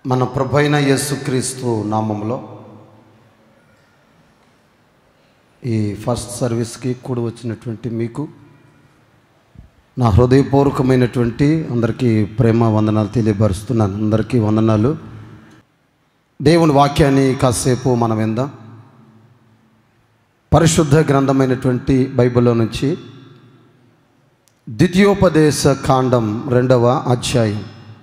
మన ప్రభైన యేసుక్రీస్తు నామంలో ఈ ఫస్ట్ సర్వీస్కి కూడి వచ్చినటువంటి మీకు నా హృదయపూర్వకమైనటువంటి అందరికీ ప్రేమ వందనాలు తెలియపరుస్తున్నాను అందరికీ వందనాలు దేవుని వాక్యాన్ని కాసేపు మనం విందాం పరిశుద్ధ గ్రంథమైనటువంటి బైబిల్లో నుంచి ద్వితీయోపదేశ కాండం రెండవ అధ్యాయం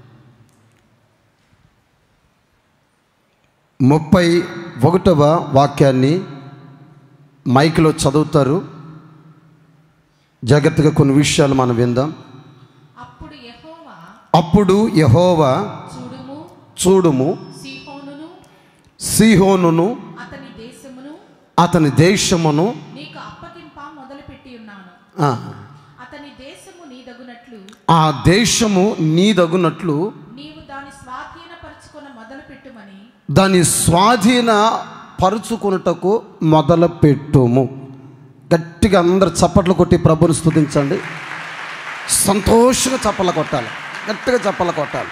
ముప్పై ఒకటవ వాక్యాన్ని మైక్లో చదువుతారు జాగ్రత్తగా కొన్ని విషయాలు మనం విందాం అప్పుడు యెహోవా అప్పుడు యహోవా చూడుము చూడుము సీహోనును సిహోనును అతని దేశమును అతని దేశమును నీకు అప్పగింప మొదలుపెట్టి ఉన్నాను ఆ, అతని దేశము నీదగునట్లు ఆ దేశము నీదగునట్లు నీవు దాని స్వాధీనపరచుకున్న మొదలుపెట్టుమని దాని స్వాధీన పరుచుకున్నటకు మొదలుపెట్టుము గట్టిగా అందరు చప్పట్లు కొట్టి ప్రభుని స్తుతించండి సంతోషంగా చప్పలు కొట్టాలి గట్టిగా చప్పలు కొట్టాలి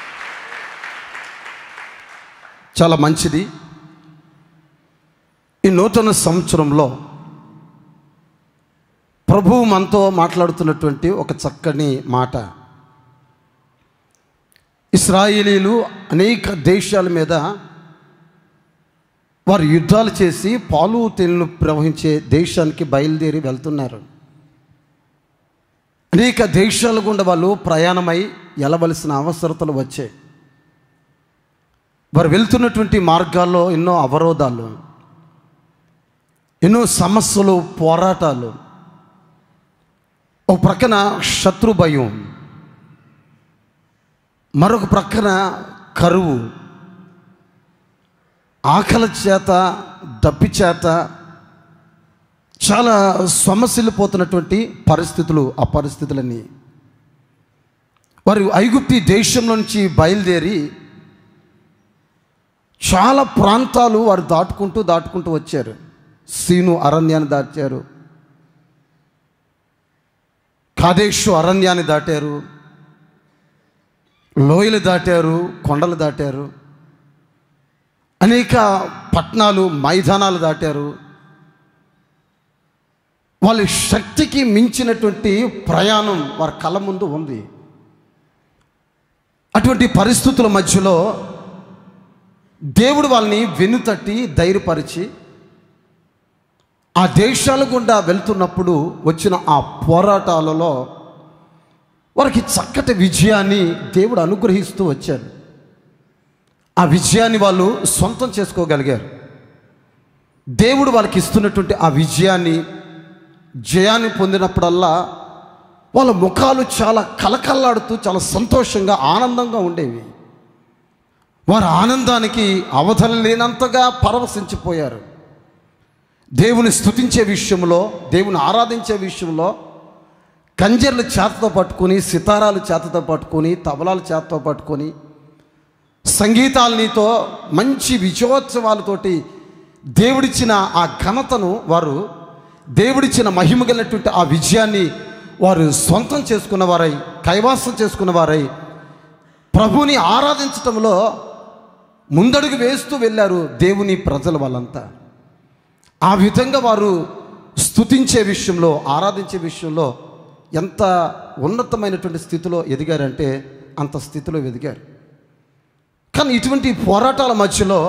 చాలా మంచిది ఈ నూతన సంవత్సరంలో ప్రభువు మనతో మాట్లాడుతున్నటువంటి ఒక చక్కని మాట ఇస్రాయేలీలు అనేక దేశాల మీద వారు యుద్ధాలు చేసి పాలు తేనెలు ప్రవహించే దేశానికి బయలుదేరి వెళ్తున్నారు అనేక దేశాల గుండా వాళ్ళు ప్రయాణమై వెళ్ళవలసిన అవసరతలు వచ్చాయి వారు వెళ్తున్నటువంటి మార్గాల్లో ఎన్నో అవరోధాలు ఎన్నో సమస్యలు పోరాటాలు ఒక ప్రక్కన శత్రు భయం మరొక ప్రక్కన కరువు ఆకలి చేత దప్పి చేత చాలా సమస్యలు పోతున్నటువంటి పరిస్థితులు ఆ పరిస్థితులన్నీ వారు ఐగుప్తి దేశం నుంచి బయలుదేరి చాలా ప్రాంతాలు వారు దాటుకుంటూ దాటుకుంటూ వచ్చారు సీను అరణ్యాన్ని దాటారు కాదేశు అరణ్యాన్ని దాటారు లోయలు దాటారు కొండలు దాటారు అనేక పట్టణాలు మైదానాలు దాటారు వాళ్ళ శక్తికి మించినటువంటి ప్రయాణం వారి కళ్ళ ముందు ఉంది అటువంటి పరిస్థితుల మధ్యలో దేవుడు వాళ్ళని వెన్నుతట్టి ధైర్యపరిచి ఆ దేశాల గుండా వెళ్తున్నప్పుడు వచ్చిన ఆ పోరాటాలలో వారికి చక్కటి విజయాన్ని దేవుడు అనుగ్రహిస్తూ వచ్చాడు ఆ విజయాన్ని వాళ్ళు సొంతం చేసుకోగలిగారు దేవుడు వాళ్ళకి ఇస్తున్నటువంటి ఆ విజయాన్ని జయాన్ని పొందినప్పుడల్లా వాళ్ళ ముఖాలు చాలా కలకల్లాడుతూ చాలా సంతోషంగా ఆనందంగా ఉండేవి వారి ఆనందానికి అవధన లేనంతగా పరవశించిపోయారు దేవుని స్తుతించే విషయంలో దేవుని ఆరాధించే విషయంలో కంజర్లు చేతతో పట్టుకొని సితారాలు చేతతో పట్టుకొని తబలాలు చేతతో పట్టుకొని సంగీతాలనితో మంచి విజయోత్సవాలతోటి దేవుడిచ్చిన ఆ ఘనతను వారు దేవుడిచ్చిన మహిమ కలిగినటువంటి ఆ విజయాన్ని వారు సొంతం చేసుకున్న వారై కైవాసం చేసుకున్న వారై ప్రభుని ఆరాధించటంలో ముందడుగు వేస్తూ వెళ్ళారు దేవుని ప్రజలు వాళ్ళంతా ఆ విధంగా వారు స్తుతించే విషయంలో ఆరాధించే విషయంలో ఎంత ఉన్నతమైనటువంటి స్థితిలో ఎదిగారంటే అంత స్థితిలో ఎదిగారు కానీ ఇటువంటి పోరాటాల మధ్యలో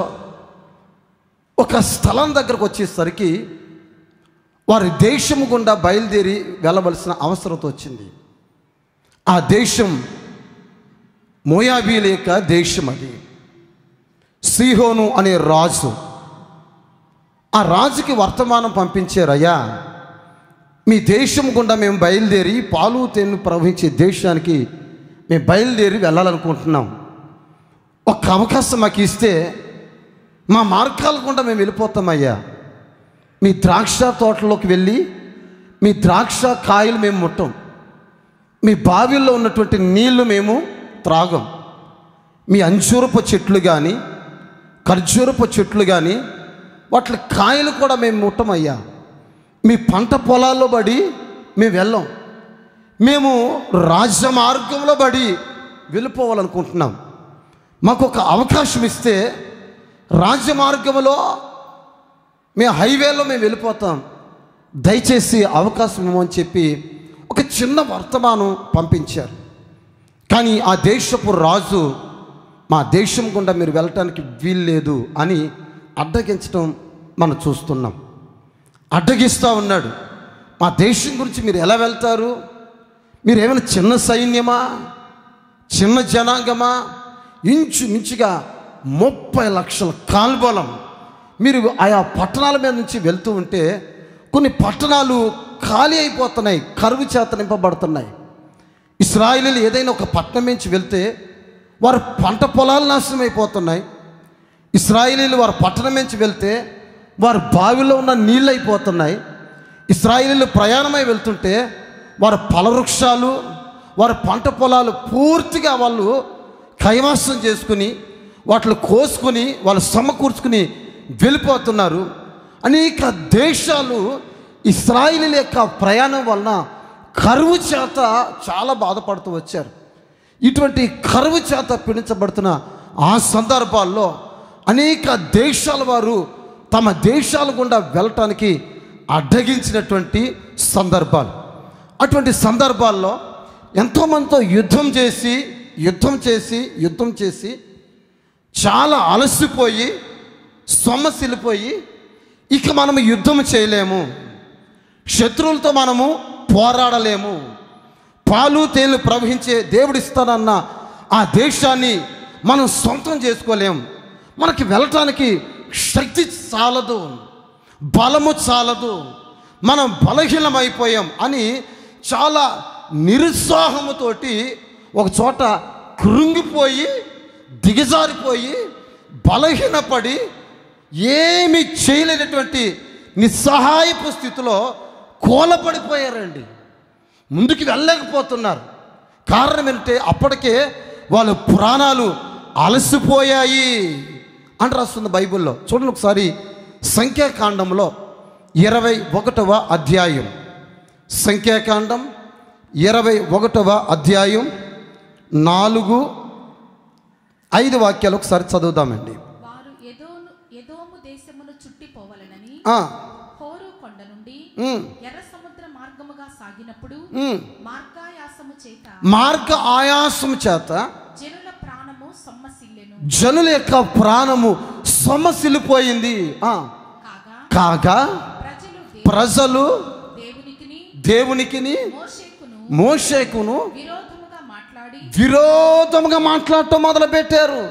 ఒక స్థలం దగ్గరకు వచ్చేసరికి వారి దేశం గుండా బయలుదేరి వెళ్ళవలసిన అవసరత వచ్చింది ఆ దేశం మోయాబీల యొక్క దేశం అది సిహోను అనే రాజు ఆ రాజుకి వర్తమానం పంపించారయ్యా మీ దేశం గుండా మేము బయలుదేరి పాలు తేను ప్రవహించే దేశానికి మేము బయలుదేరి వెళ్ళాలనుకుంటున్నాం ఒక అవకాశం మాకు ఇస్తే మా మార్గాల గుండా మేము వెళ్ళిపోతామయ్యా మీ ద్రాక్ష తోటలోకి వెళ్ళి మీ ద్రాక్ష కాయలు మేము ముట్టం మీ బావిల్లో ఉన్నటువంటి నీళ్లు మేము త్రాగం మీ అంజూరపు చెట్లు కానీ ఖర్జూరపు చెట్లు కానీ వాటి కాయలు కూడా మేము ముట్టమయ్యా మీ పంట పొలాల్లో పడి మేము వెళ్ళాం మేము రాజ్య మార్గంలో పడి వెళ్ళిపోవాలనుకుంటున్నాం మాకు ఒక అవకాశం ఇస్తే రాజమార్గంలో మేము హైవేలో మేము వెళ్ళిపోతాం దయచేసి అవకాశం ఇవ్వమని చెప్పి ఒక చిన్న వర్తమానం పంపించారు కానీ ఆ దేశపు రాజు మా దేశం గుండా మీరు వెళ్ళటానికి వీల్లేదు అని అడ్డగించడం మనం చూస్తున్నాం అడ్డగిస్తూ ఉన్నాడు మా దేశం గురించి మీరు ఎలా వెళ్తారు మీరు ఏమైనా చిన్న సైన్యమా చిన్న జనాంగమా ఇంచుమించుగా ముప్పై లక్షల కాల్బలం మీరు ఆయా పట్టణాల మీద నుంచి వెళ్తూ ఉంటే కొన్ని పట్టణాలు ఖాళీ అయిపోతున్నాయి కరువు చేత నింపబడుతున్నాయి ఇస్రాయిలీలు ఏదైనా ఒక పట్టణం నుంచి వెళ్తే వారి పంట పొలాలు నాశనం అయిపోతున్నాయి ఇస్రాయిలీలు వారి పట్టణం నుంచి వెళ్తే వారి బావిలో ఉన్న నీళ్ళు అయిపోతున్నాయి ఇస్రాయిలీలు ప్రయాణమై వెళ్తుంటే వారి ఫలవృక్షాలు వారి పంట పొలాలు పూర్తిగా వాళ్ళు కైవాసం చేసుకుని వాటిని కోసుకుని వాళ్ళు సమకూర్చుకుని వెళ్ళిపోతున్నారు అనేక దేశాలు ఇస్రాయిలీల యొక్క ప్రయాణం వలన కరువు చేత చాలా బాధపడుతూ వచ్చారు ఇటువంటి కరువు చేత పీడించబడుతున్న ఆ సందర్భాల్లో అనేక దేశాల వారు తమ దేశాల గుండా వెళ్ళటానికి అడ్డగించినటువంటి సందర్భాలు అటువంటి సందర్భాల్లో ఎంతోమందితో యుద్ధం చేసి యుద్ధం చేసి యుద్ధం చేసి చాలా అలసిపోయి సొమ్మసిల్లిపోయి ఇక మనము యుద్ధం చేయలేము శత్రువులతో మనము పోరాడలేము పాలు తేలు ప్రవహించే దేవుడు ఇస్తానన్న ఆ దేశాన్ని మనం సొంతం చేసుకోలేము మనకి వెళ్ళటానికి శక్తి చాలదు బలము చాలదు మనం బలహీనమైపోయాం అని చాలా నిరుత్సాహముతోటి ఒక చోట కృంగిపోయి దిగజారిపోయి బలహీనపడి ఏమి చేయలేనటువంటి నిస్సహాయపు స్థితిలో కోలపడిపోయారండి ముందుకు వెళ్ళలేకపోతున్నారు కారణం ఏంటంటే అప్పటికే వాళ్ళ ప్రాణాలు అలసిపోయాయి అని రాస్తుంది బైబిల్లో చూడండి ఒకసారి సంఖ్యాకాండంలో ఇరవై ఒకటవ అధ్యాయం సంఖ్యాకాండం ఇరవై ఒకటవ అధ్యాయం నాలుగు ఐదు వాక్యాలు ఒకసారి చదువుదామండి వారు ఎదోను ఎదోము దేశమును చుట్టిపోవలనని ఆ, హోరు కొండ నుండి ఉమ్, ఎర్ర సముద్ర మార్గముగా సాగినప్పుడు ఉమ్. మార్గాయాసము చేత మార్గ ఆయాసం చేత జనుల ప్రాణము సొమ్మసిల్లెను జనుల యొక్క ప్రాణము సొమ్మసిల్లిపోయింది ఆ, కాగా కాగా ప్రజలు దే- ప్రజలు దేవునికిని దేవునికిని మోషేకును మోషేకును విరోధముగా మాట్లాడి విరోధముగా మాట్లాడటం మొదలుపెట్టారు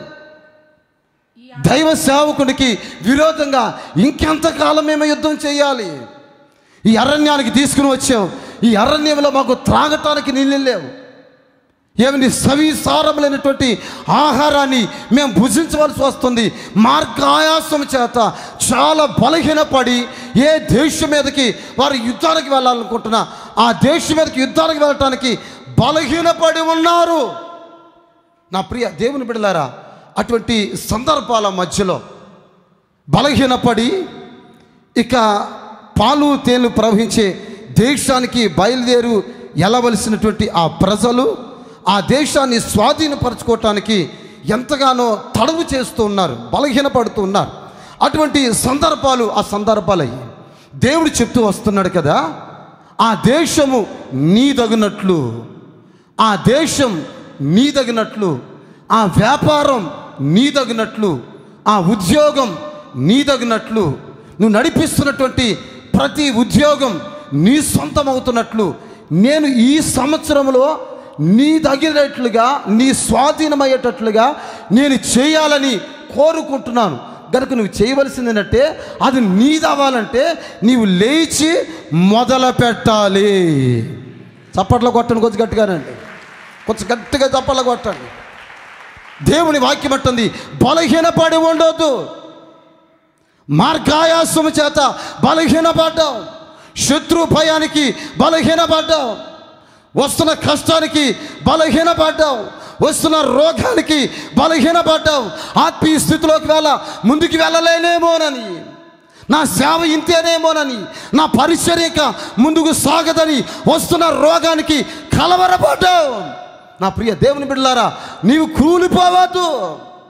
ఈ దైవ సేవకుడికి విరోధంగా ఇంకెంతకాలం మేము యుద్ధం చేయాలి ఈ అరణ్యానికి తీసుకుని వచ్చాం ఈ అరణ్యంలో మాకు త్రాగటానికి నీళ్ళు లేవు ఏమని సవిసారములైనటువంటి ఆహారాన్ని మేము భుజించవలసి వస్తుంది మార్గాయాసం చేత చాలా బలహీనపడి ఏ దేశం మీదకి వారు యుద్ధానికి వెళ్ళాలనుకుంటున్నా ఆ దేశం మీదకి యుద్ధానికి వెళ్ళటానికి బలహీనపడి ఉన్నారు నా ప్రియ దేవుని బిడ్డలారా అటువంటి సందర్భాల మధ్యలో బలహీనపడి ఇక పాలు తేలు ప్రవహించే దేశానికి బయలుదేరు వెళ్ళవలసినటువంటి ఆ ప్రజలు ఆ దేశాన్ని స్వాధీనపరచుకోవటానికి ఎంతగానో తడవు చేస్తూ ఉన్నారు బలహీనపడుతూ ఉన్నారు అటువంటి సందర్భాలు ఆ సందర్భాలయ్యి దేవుడు చెప్తూ వస్తున్నాడు కదా ఆ దేశము నీదగినట్లు ఆ దేశం నీదగినట్లు ఆ వ్యాపారం నీదగినట్లు ఆ ఉద్యోగం నీదగినట్లు నువ్వు నడిపిస్తున్నటువంటి ప్రతి ఉద్యోగం నీ సొంతం అవుతున్నట్లు నేను ఈ సంవత్సరంలో నీ తగినట్లుగా నీ స్వాధీనమయ్యేటట్లుగా నేను చేయాలని కోరుకుంటున్నాను కనుక నువ్వు చేయవలసింది ఏంటంటే అది నీదవ్వాలంటే నీవు లేచి మొదలు పెట్టాలి చప్పట్లు కొట్టండి కొంచెం గట్టిగానండి కొంచెం గట్టిగా చప్పట్లు కొట్టండి దేవుని వాక్యం అంటుంది బలహీనపడి ఉండొద్దు మార్గాయాసము చేత బలహీనపడ్డావు శత్రు భయానికి బలహీనపడ్డావు వస్తున్న కష్టానికి బలహీనపడ్డావు వస్తున్న రోగానికి బలహీనపడ్డావు ఆత్మీయ స్థితిలోకి వెళ్ళ ముందుకు వెళ్ళలేనేమోనని నా సేవ ఇంతేనేమోనని నా పరిచర్యక ముందుకు సాగదని వస్తున్న రోగానికి కలవరపడ్డావు నా ప్రియ దేవుని బిడ్డలారా నీవు కూలిపోవద్దు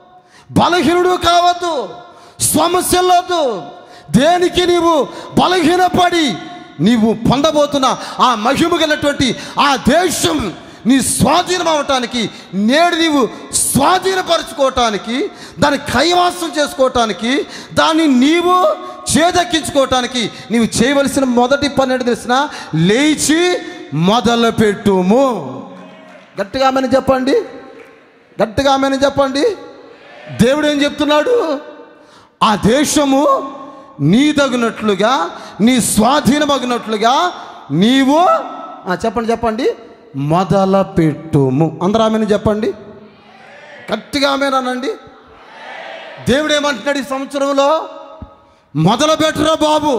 బలహీనుడు కావద్దు సమస్యలొద్దు దేనికి నీవు బలహీనపడి నీవు పొందబోతున్న ఆ మహిమ గలటువంటి ఆ దేశం నీ స్వాధీనం అవటానికి నేడు నీవు స్వాధీనపరచుకోవటానికి దాన్ని కైవాసం చేసుకోవటానికి దాన్ని నీవు చేదక్కించుకోవటానికి నీవు చేయవలసిన మొదటి పని ఏంటి తెలిసిన లేచి మొదలుపెట్టుము గట్టిగా ఆమెను చెప్పండి గట్టిగా ఆమెను చెప్పండి దేవుడు ఏం చెప్తున్నాడు ఆ దేశము నీ తగినట్లుగా నీ స్వాధీనమగినట్లుగా నీవు ఆ, చెప్పండి చెప్పండి మొదల పెట్టుము అందరూ ఆమెను చెప్పండి గట్టిగా ఆమెనానండి దేవుడు ఏమంటున్నాడు ఈ సంవత్సరంలో మొదలు పెట్టురా బాబు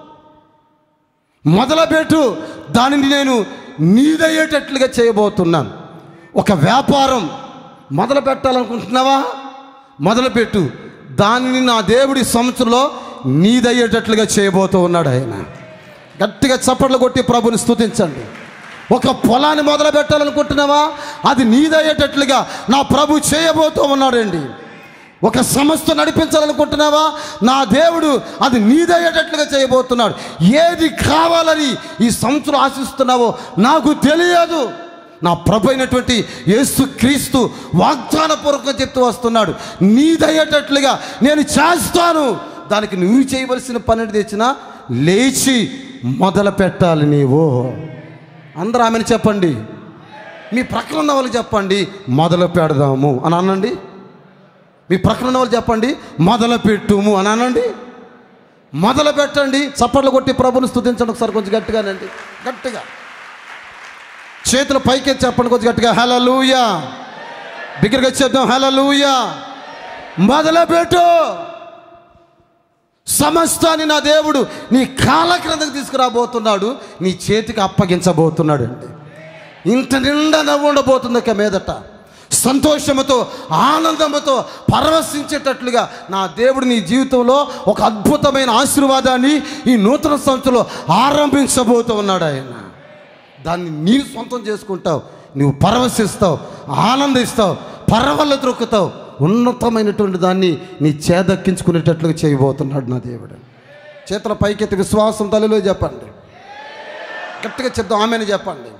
మొదలుపెట్టు దానిని నేను నీదయ్యేటట్లుగా చేయబోతున్నాను ఒక వ్యాపారం మొదలు పెట్టాలనుకుంటున్నావా మొదలుపెట్టు దానిని నా దేవుడి సంవత్సరంలో నీదయ్యేటట్లుగా చేయబోతూ ఉన్నాడు ఆయన గట్టిగా చప్పట్లు కొట్టి ప్రభుని స్తుతించండి ఒక పొలాన్ని మొదలు పెట్టాలనుకుంటున్నావా అది నీదయ్యేటట్లుగా నా ప్రభు చేయబోతూ ఉన్నాడండి ఒక సంస్థ నడిపించాలనుకుంటున్నావా నా దేవుడు అది నీదయ్యేటట్లుగా చేయబోతున్నాడు ఏది కావాలని ఈ సంవత్సరం ఆశిస్తున్నావో నాకు తెలియదు నా ప్రభు అయినటువంటి యేసు క్రీస్తు వాగ్దానపూర్వకంగా చెప్తూ వస్తున్నాడు నీదయ్యేటట్లుగా నేను చేస్తాను దానికి నువ్వు చేయవలసిన పని తెచ్చినా లేచి మొదలు పెట్టాలి నీవు అందరూ ఆమెను చెప్పండి మీ ప్రక్కన ఉన్న వాళ్ళకి చెప్పండి మొదలు పెడదాము అని అనండి మీ ప్రక్కన ఉన్న వాళ్ళు చెప్పండి మొదలు పెట్టుము అని అనండి మొదలు పెట్టండి చప్పట్లు కొట్టి ప్రభుని స్తుతించండి ఒకసారి కొంచెం గట్టిగానండి గట్టిగా చేతులు పైకి ఎత్తి చెప్పండి కొంచెం గట్టిగా హలలుయా బిగ్గరగా చేద్దాం హలలుయా మొదలు పెట్టు సమస్తాన్ని నా దేవుడు నీ కాళ్ళ క్రిందకు తీసుకురాబోతున్నాడు నీ చేతికి అప్పగించబోతున్నాడు అండి ఇంత నిండా నవ్వు ఉండబోతుంది ఇక మీదట సంతోషముతో ఆనందముతో పరవశించేటట్లుగా నా దేవుడు నీ జీవితంలో ఒక అద్భుతమైన ఆశీర్వాదాన్ని ఈ నూతన సంవత్సరంలో ఆరంభించబోతూ ఉన్నాడు ఆయన దాన్ని నీవు సొంతం చేసుకుంటావు నువ్వు పరవశిస్తావు ఆనందిస్తావు పరవల్ల త్రొక్కుతావు ఉన్నతమైనటువంటి దాన్ని నీ చేదక్కించుకునేటట్లుగా చేయబోతున్నాడు నా దేవుడు చేతుల పైకెత్తి విశ్వాసం తల్లిలో చెప్పండి గట్టిగా చెప్దాం ఆమెను చెప్పండి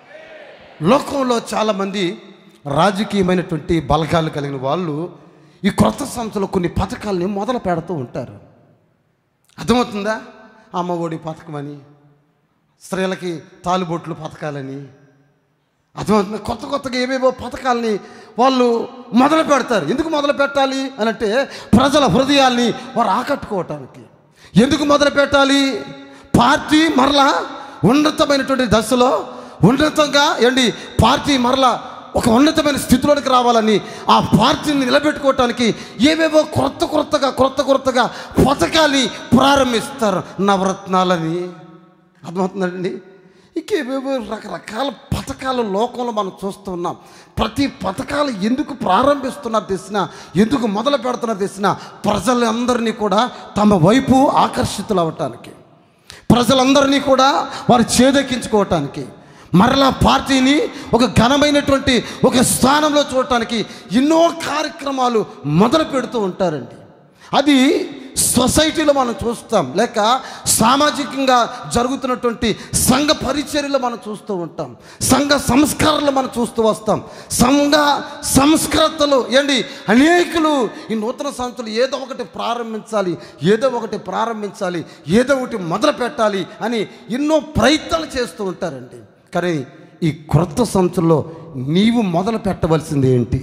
లోకంలో చాలామంది రాజకీయమైనటువంటి బలగాలు కలిగిన వాళ్ళు ఈ క్రొత్త సంస్థలో కొన్ని పథకాలని మొదలు పెడుతూ ఉంటారు అర్థమవుతుందా అమ్మ ఒడి పథకం అని స్త్రీలకి తాలిబొట్లు పథకాలని అర్థమవుతుంది కొత్త కొత్తగా ఏవేవో పథకాలని వాళ్ళు మొదలు పెడతారు ఎందుకు మొదలు పెట్టాలి అని అంటే ప్రజల హృదయాల్ని వారు ఆకట్టుకోవటానికి ఎందుకు మొదలు పెట్టాలి పార్టీ మరలా ఉన్నతమైనటువంటి దశలో ఉన్నతంగా ఏంటి పార్టీ మరలా ఒక ఉన్నతమైన స్థితిలోనికి రావాలని ఆ పార్టీని నిలబెట్టుకోవటానికి ఏవేవో క్రొత్త క్రొత్తగా క్రొత్త క్రొత్తగా పథకాన్ని ప్రారంభిస్తారు నవరత్నాలని అర్థమవుతుందండి ఇంకేవేవో రకరకాల పథకాలు లోకంలో మనం చూస్తున్నాం ప్రతి పథకాలు ఎందుకు ప్రారంభిస్తున్నారు తెలిసిన ఎందుకు మొదలు పెడుతున్నారు తెలిసిన ప్రజలందరినీ కూడా తమ వైపు ఆకర్షితులు అవ్వటానికి ప్రజలందరినీ కూడా వారు చేదెక్కించుకోవటానికి మరలా పార్టీని ఒక ఘనమైనటువంటి ఒక స్థానంలో చూడటానికి ఎన్నో కార్యక్రమాలు మొదలు పెడుతూ ఉంటారండి అది సొసైటీలో మనం చూస్తాం లేక సామాజికంగా జరుగుతున్నటువంటి సంఘ పరిచర్యలో మనం చూస్తూ ఉంటాం సంఘ సంస్కారాలు మనం చూస్తూ వస్తాం సంఘ సంస్కృతలు ఏంటి అనేకులు ఈ నూతన సంస్థలు ఏదో ఒకటి ప్రారంభించాలి ఏదో ఒకటి ప్రారంభించాలి ఏదో ఒకటి మొదలు పెట్టాలి అని ఎన్నో ప్రయత్నాలు చేస్తూ ఉంటారండి కానీ ఈ క్రొత్త సంవత్సరంలో నీవు మొదలు పెట్టవలసింది ఏంటి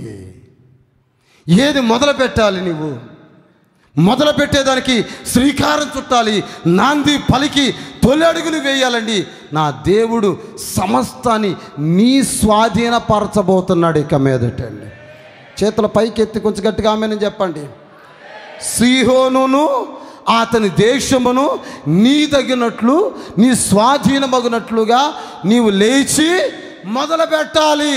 ఏది మొదలు పెట్టాలి నీవు మొదలు పెట్టేదానికి శ్రీకారం చుట్టాలి నాంది పలికి తొలి అడుగులు వేయాలండి నా దేవుడు సమస్తాన్ని నీ స్వాధీనపరచబోతున్నాడు ఇక మీదటండి చేతుల పైకి ఎత్తి కొంచెం గట్టిగా ఆమెను చెప్పండి సిహోనును అతని దేశమును నీ తగినట్లు నీ స్వాధీనమగినట్లుగా నీవు లేచి మొదలు పెట్టాలి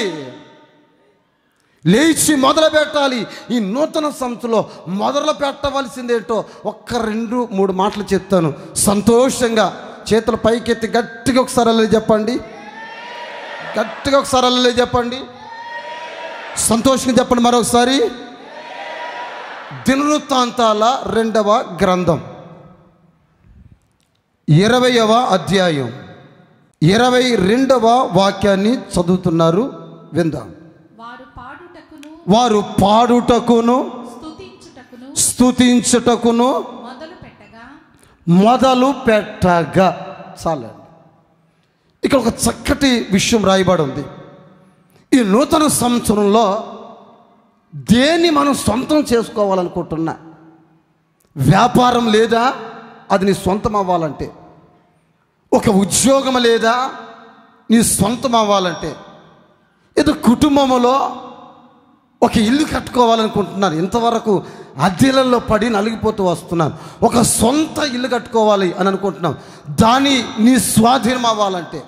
లేచి మొదలు పెట్టాలి ఈ నూతన సంస్థలో మొదలు పెట్టవలసిందేంటో ఒక్క రెండు మూడు మాటలు చెప్తాను సంతోషంగా చేతుల పైకెత్తి గట్టిగా ఒకసారి అల్లే చెప్పండి గట్టిగా ఒకసారి అల్లే చెప్పండి సంతోషంగా చెప్పండి మరొకసారి దినవృత్తాంతాల రెండవ గ్రంథం ఇరవయవ అధ్యాయం ఇరవై రెండవ వాక్యాన్ని చదువుతున్నారు విందాం వారు పాడుటకును వారు పాడుటకును స్తుతించుటకును స్తుతించుటకును మొదలు పెట్టగా మొదలు పెట్టగా చాలండి ఇక్కడ ఒక చక్కటి విషయం రాయబడి ఉంది ఈ నూతన సంవత్సరంలో దేన్ని మనం సొంతం చేసుకోవాలనుకుంటున్నా వ్యాపారం లేదా అది నీ సొంతం అవ్వాలంటే ఒక ఉద్యోగం లేదా నీ సొంతం అవ్వాలంటే ఏదో కుటుంబంలో ఒక ఇల్లు కట్టుకోవాలనుకుంటున్నాను ఇంతవరకు అద్దెలలో పడి నలిగిపోతూ వస్తున్నాను ఒక సొంత ఇల్లు కట్టుకోవాలి అని అనుకుంటున్నాం దాని నీ స్వాధీనం అవ్వాలంటే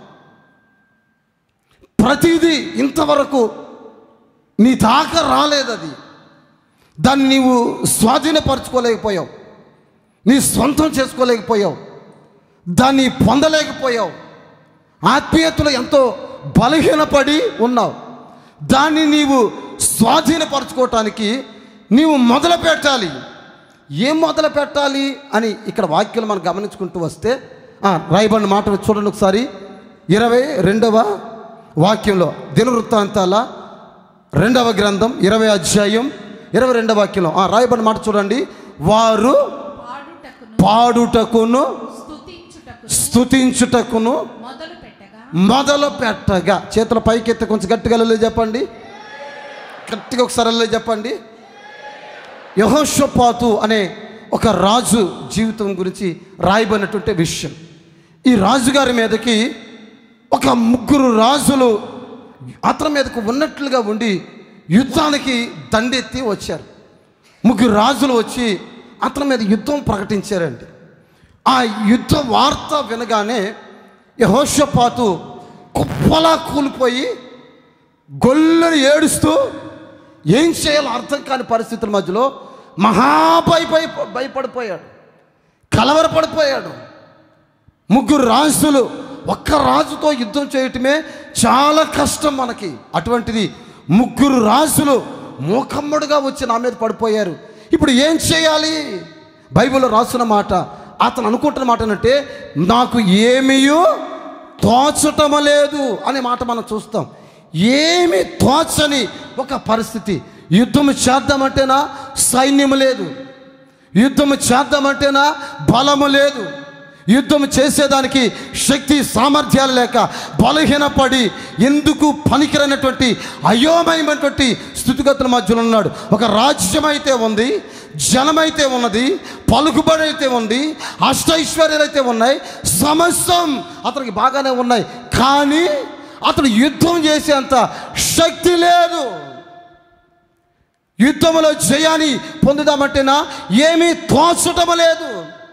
ప్రతిదీ ఇంతవరకు నీ దాకా రాలేదు అది దాన్ని నీవు స్వాధీనపరచుకోలేకపోయావు నీ సొంతం చేసుకోలేకపోయావు దాన్ని పొందలేకపోయావు ఆత్మీయతలో ఎంతో బలహీనపడి ఉన్నావు దాన్ని నీవు స్వాధీనపరచుకోవటానికి నీవు మొదలు పెట్టాలి ఏం మొదలు పెట్టాలి అని ఇక్కడ వాక్యాలు మనం గమనించుకుంటూ వస్తే ఆ, రాయబడిన మాట చూడండి ఒకసారి ఇరవై రెండవ వాక్యంలో దినవృత్తాంతాల రెండవ గ్రంథం ఇరవై అధ్యాయం ఇరవై రెండవ వాక్యంలో ఆ, రాయబడిన మాట చూడండి వారు పాడుటకును పాడుటకును స్తుతించుటకును స్తుతించుటకును మొదలు పెట్టగా మొదలు పెట్టగా చేతుల పైకి ఎత్తి కొంచెం గట్టిగా వెళ్ళలే చెప్పండి గట్టిగా ఒకసారి వెళ్ళలే చెప్పండి యహోషపాతు అనే ఒక రాజు జీవితం గురించి రాయబడినటువంటి విషయం ఈ రాజుగారి మీదకి ఒక ముగ్గురు రాజులు అతని మీదకు ఉన్నట్లుగా ఉండి యుద్ధానికి దండెత్తి వచ్చారు ముగ్గురు రాజులు వచ్చి అతని మీద యుద్ధం ప్రకటించారండి ఆ యుద్ధ వార్త వినగానే యహోషపాతు కుప్పలా కూలిపోయి గొల్లని ఏడుస్తూ ఏం చేయాలో అర్థం కాని పరిస్థితుల మధ్యలో మహాభయ భయపడిపోయాడు కలవరపడిపోయాడు ముగ్గురు రాజులు ఒక్క రాజుతో యుద్ధం చేయటమే చాలా కష్టం మనకి అటువంటిది ముగ్గురు రాజులు మూకమ్మడుగా వచ్చి నా మీద పడిపోయారు ఇప్పుడు ఏం చేయాలి బైబిల్లో రాసిన మాట అతను అనుకుంటున్న మాట ఏంటంటే నాకు ఏమీయో తోచటం లేదు అనే మాట మనం చూస్తాం ఏమి తోచని ఒక పరిస్థితి యుద్ధం చేద్దామంటేనా సైన్యం లేదు యుద్ధం చేద్దామంటేనా బలము లేదు యుద్ధం చేసేదానికి శక్తి సామర్థ్యాలు లేక బలహీనపడి ఎందుకు పనికిరైనటువంటి అయోమయమైనటువంటి స్థితిగతుల మధ్యలో ఉన్నాడు ఒక రాజ్యం అయితే ఉంది జనమైతే ఉన్నది పలుకుబడి అయితే ఉంది అష్టైశ్వర్యాలు అయితే ఉన్నాయి సమస్తం అతనికి బాగానే ఉన్నాయి కానీ అతను యుద్ధం చేసేంత శక్తి లేదు యుద్ధంలో జయాన్ని పొందుదామంటేనా ఏమీ తోచటం లేదు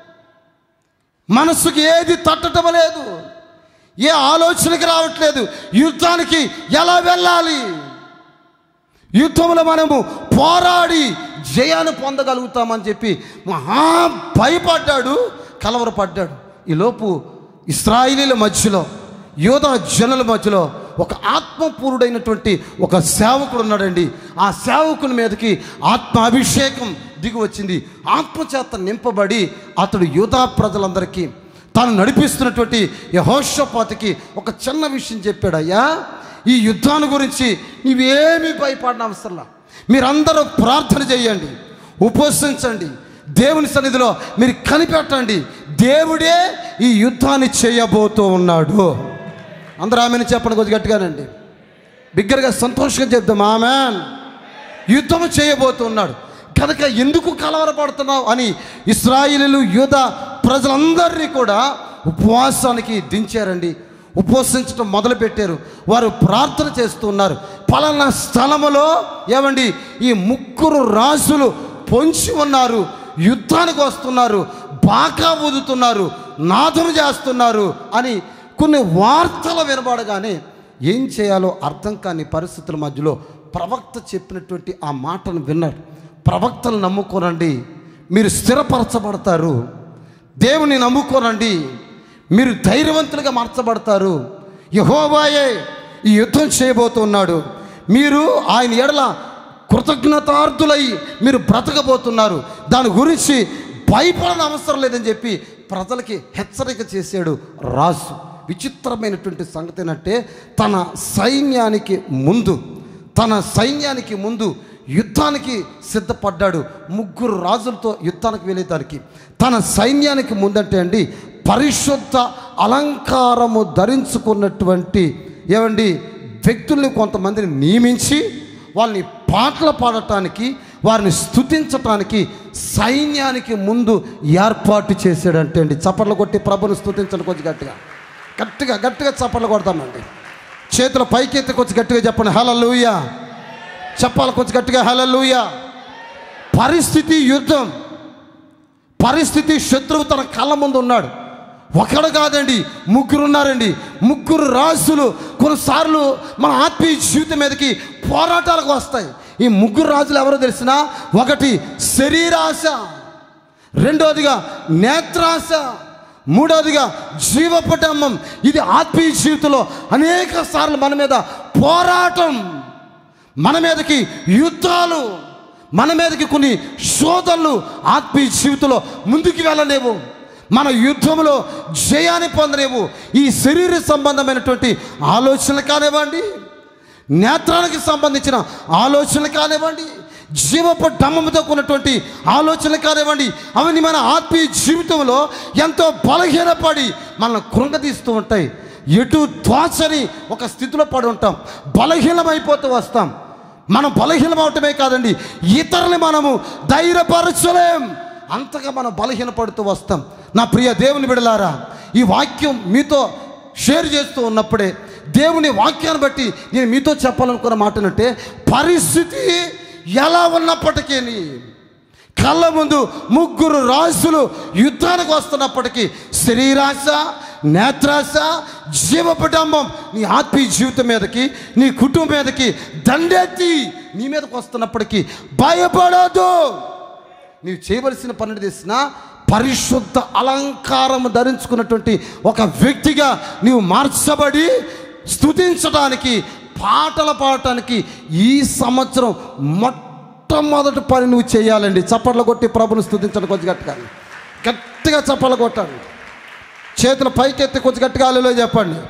మనసుకి ఏది తట్టడం లేదు ఏ ఆలోచనకి రావట్లేదు యుద్ధానికి ఎలా వెళ్ళాలి యుద్ధంలో మనము పోరాడి జయాన్ని పొందగలుగుతామని చెప్పి మహా భయపడ్డాడు కలవరపడ్డాడు ఈలోపు ఇస్రాయిలీల మధ్యలో యోధ జనుల మధ్యలో ఒక ఆత్మపూరుడైనటువంటి ఒక సేవకుడు ఉన్నాడండి ఆ సేవకుని మీదకి ఆత్మ అభిషేకం దిగి వచ్చింది ఆత్మచేత నింపబడి అతడు యూదా ప్రజలందరికీ తాను నడిపిస్తున్నటువంటి యహోషపాతికి ఒక చిన్న విషయం చెప్పాడు అయ్యా ఈ యుద్ధాన్ని గురించి నీవేమీ భయపడిన అవసరంలా మీరందరూ ప్రార్థన చేయండి ఉపవసించండి దేవుని సన్నిధిలో మీరు కనిపెట్టండి దేవుడే ఈ యుద్ధాన్ని చేయబోతూ ఉన్నాడు అందరూ ఆమెను చెప్పండి కొద్ది గట్టిగానండి బిగ్గరగా సంతోషంగా చెప్దాం ఆమెన్ యుద్ధం చేయబోతున్నాడు కనుక ఎందుకు కలవరపడుతున్నావు అని ఇస్రాయిలీలు యూద ప్రజలందరినీ కూడా ఉపవాసానికి దించారండి ఉపవసించడం మొదలుపెట్టారు వారు ప్రార్థన చేస్తున్నారు పలానా స్థలములో ఏమండి ఈ ముగ్గురు రాజులు పొంచి ఉన్నారు యుద్ధానికి వస్తున్నారు బాకా ఊదుతున్నారు నాదం చేస్తున్నారు అని కొన్ని వార్తలు వినబడగానే ఏం చేయాలో అర్థం కాని పరిస్థితుల మధ్యలో ప్రవక్త చెప్పినటువంటి ఆ మాటను విన్నారు ప్రవక్తలు నమ్ముకోనండి మీరు స్థిరపరచబడతారు దేవుని నమ్ముకోనండి మీరు ధైర్యవంతులుగా మార్చబడతారు యహోవాయే ఈ యుద్ధం చేయబోతున్నాడు మీరు ఆయన ఎడల కృతజ్ఞతార్థులై మీరు బ్రతకబోతున్నారు దాని గురించి భయపడని అవసరం లేదని చెప్పి ప్రజలకి హెచ్చరిక చేశాడు రాజు విచిత్రమైనటువంటి సంగతి ఏంటంటే తన సైన్యానికి ముందు తన సైన్యానికి ముందు యుద్ధానికి సిద్ధపడ్డాడు ముగ్గురు రాజులతో యుద్ధానికి వెళ్ళేదానికి తన సైన్యానికి ముందంటే అండి పరిశుద్ధ అలంకారము ధరించుకున్నటువంటి ఏమండి వ్యక్తుల్ని కొంతమందిని నియమించి వాళ్ళని పాటలు పాడటానికి వారిని స్తుతించటానికి సైన్యానికి ముందు ఏర్పాటు చేశాడంటే అండి చప్పట్లు కొట్టి ప్రభుని స్తుతించండి కొంచెం గట్టిగా గట్టిగా గట్టిగా చప్పట్లు కొడతామండి చేతుల పైకెత్తి కొంచెం గట్టిగా చెప్పండి హలలుయ చెప్పాలి కొంచెం గట్టిగా హలలుయ పరిస్థితి యుద్ధం పరిస్థితి శత్రువు తన కళ్ళ ముందు ఉన్నాడు ఒకడు కాదండి ముగ్గురు ఉన్నారండి ముగ్గురు రాజులు కొన్నిసార్లు మన ఆత్మీయ జీవితం మీదకి పోరాటాలకు వస్తాయి ఈ ముగ్గురు రాజులు ఎవరో తెలిసిన ఒకటి శరీరాశ రెండోదిగా నేత్రాశ మూడోదిగా జీవపటమ్మం ఇది ఆత్మీయ జీవితంలో అనేక సార్లు మన మీద పోరాటం మన మీదకి యుద్ధాలు మన మీదకి కొన్ని శోధనలు ఆత్మీయ జీవితంలో ముందుకు వెళ్ళలేవు మన యుద్ధంలో జయాన్ని పొందలేవు ఈ శరీర సంబంధమైనటువంటి ఆలోచనలు కానివ్వండి నేత్రానికి సంబంధించిన ఆలోచనలు కానివ్వండి జీవపు డమ్మముతో ఉన్నటువంటి ఆలోచనలు కానివ్వండి అవన్నీ మన ఆత్మీయ జీవితంలో ఎంతో బలహీనపడి మనల్ని కృంగతీస్తూ ఉంటాయి ఎటు త్వాచని ఒక స్థితిలో పడి ఉంటాం బలహీనమైపోతూ వస్తాం మనం బలహీనం అవటమే కాదండి ఇతరుని మనము ధైర్యపరచలేం అంతగా మనం బలహీనపడుతూ వస్తాం నా ప్రియ దేవుని బిడలారా ఈ వాక్యం మీతో షేర్ చేస్తూ ఉన్నప్పుడే దేవుని వాక్యాన్ని బట్టి నేను మీతో చెప్పాలనుకున్న మాట ఏంటంటే పరిస్థితి ఎలా ఉన్నప్పటికీ కళ్ళ ముందు ముగ్గురు రాజులు యుద్ధానికి వస్తున్నప్పటికీ శరీరాశ నేత్రాశ జీవపటంబం నీ ఆత్మీయ జీవితం మీదకి నీ కుటుంబం మీదకి దండెత్తి నీ మీదకి వస్తున్నప్పటికీ భయపడదు నీవు చేయవలసిన పని చేసిన పరిశుద్ధ అలంకారం ధరించుకున్నటువంటి ఒక వ్యక్తిగా నీవు మార్చబడి స్తుతించడానికి పాటలు పాడటానికి ఈ సంవత్సరం మొట్టమొదటి పని నువ్వు చేయాలండి చప్పట్లు కొట్టి ప్రభుని స్తుతించడం కొంచెం గట్టిగా గట్టిగా చప్పట్లు కొట్టాలి చేతులు పైకెత్తి కొంచెం గట్టిగా హలో చెప్పండి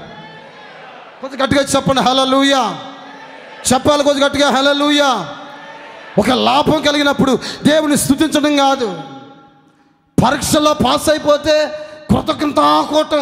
కొంచెం గట్టిగా చెప్పండి హలలుయా చెప్పాలి కొంచెం గట్టిగా హలలుయా ఒక లాభం కలిగినప్పుడు దేవుని స్థుతించడం కాదు పరీక్షల్లో పాస్ అయిపోతే కృతజ్ఞతాకోటం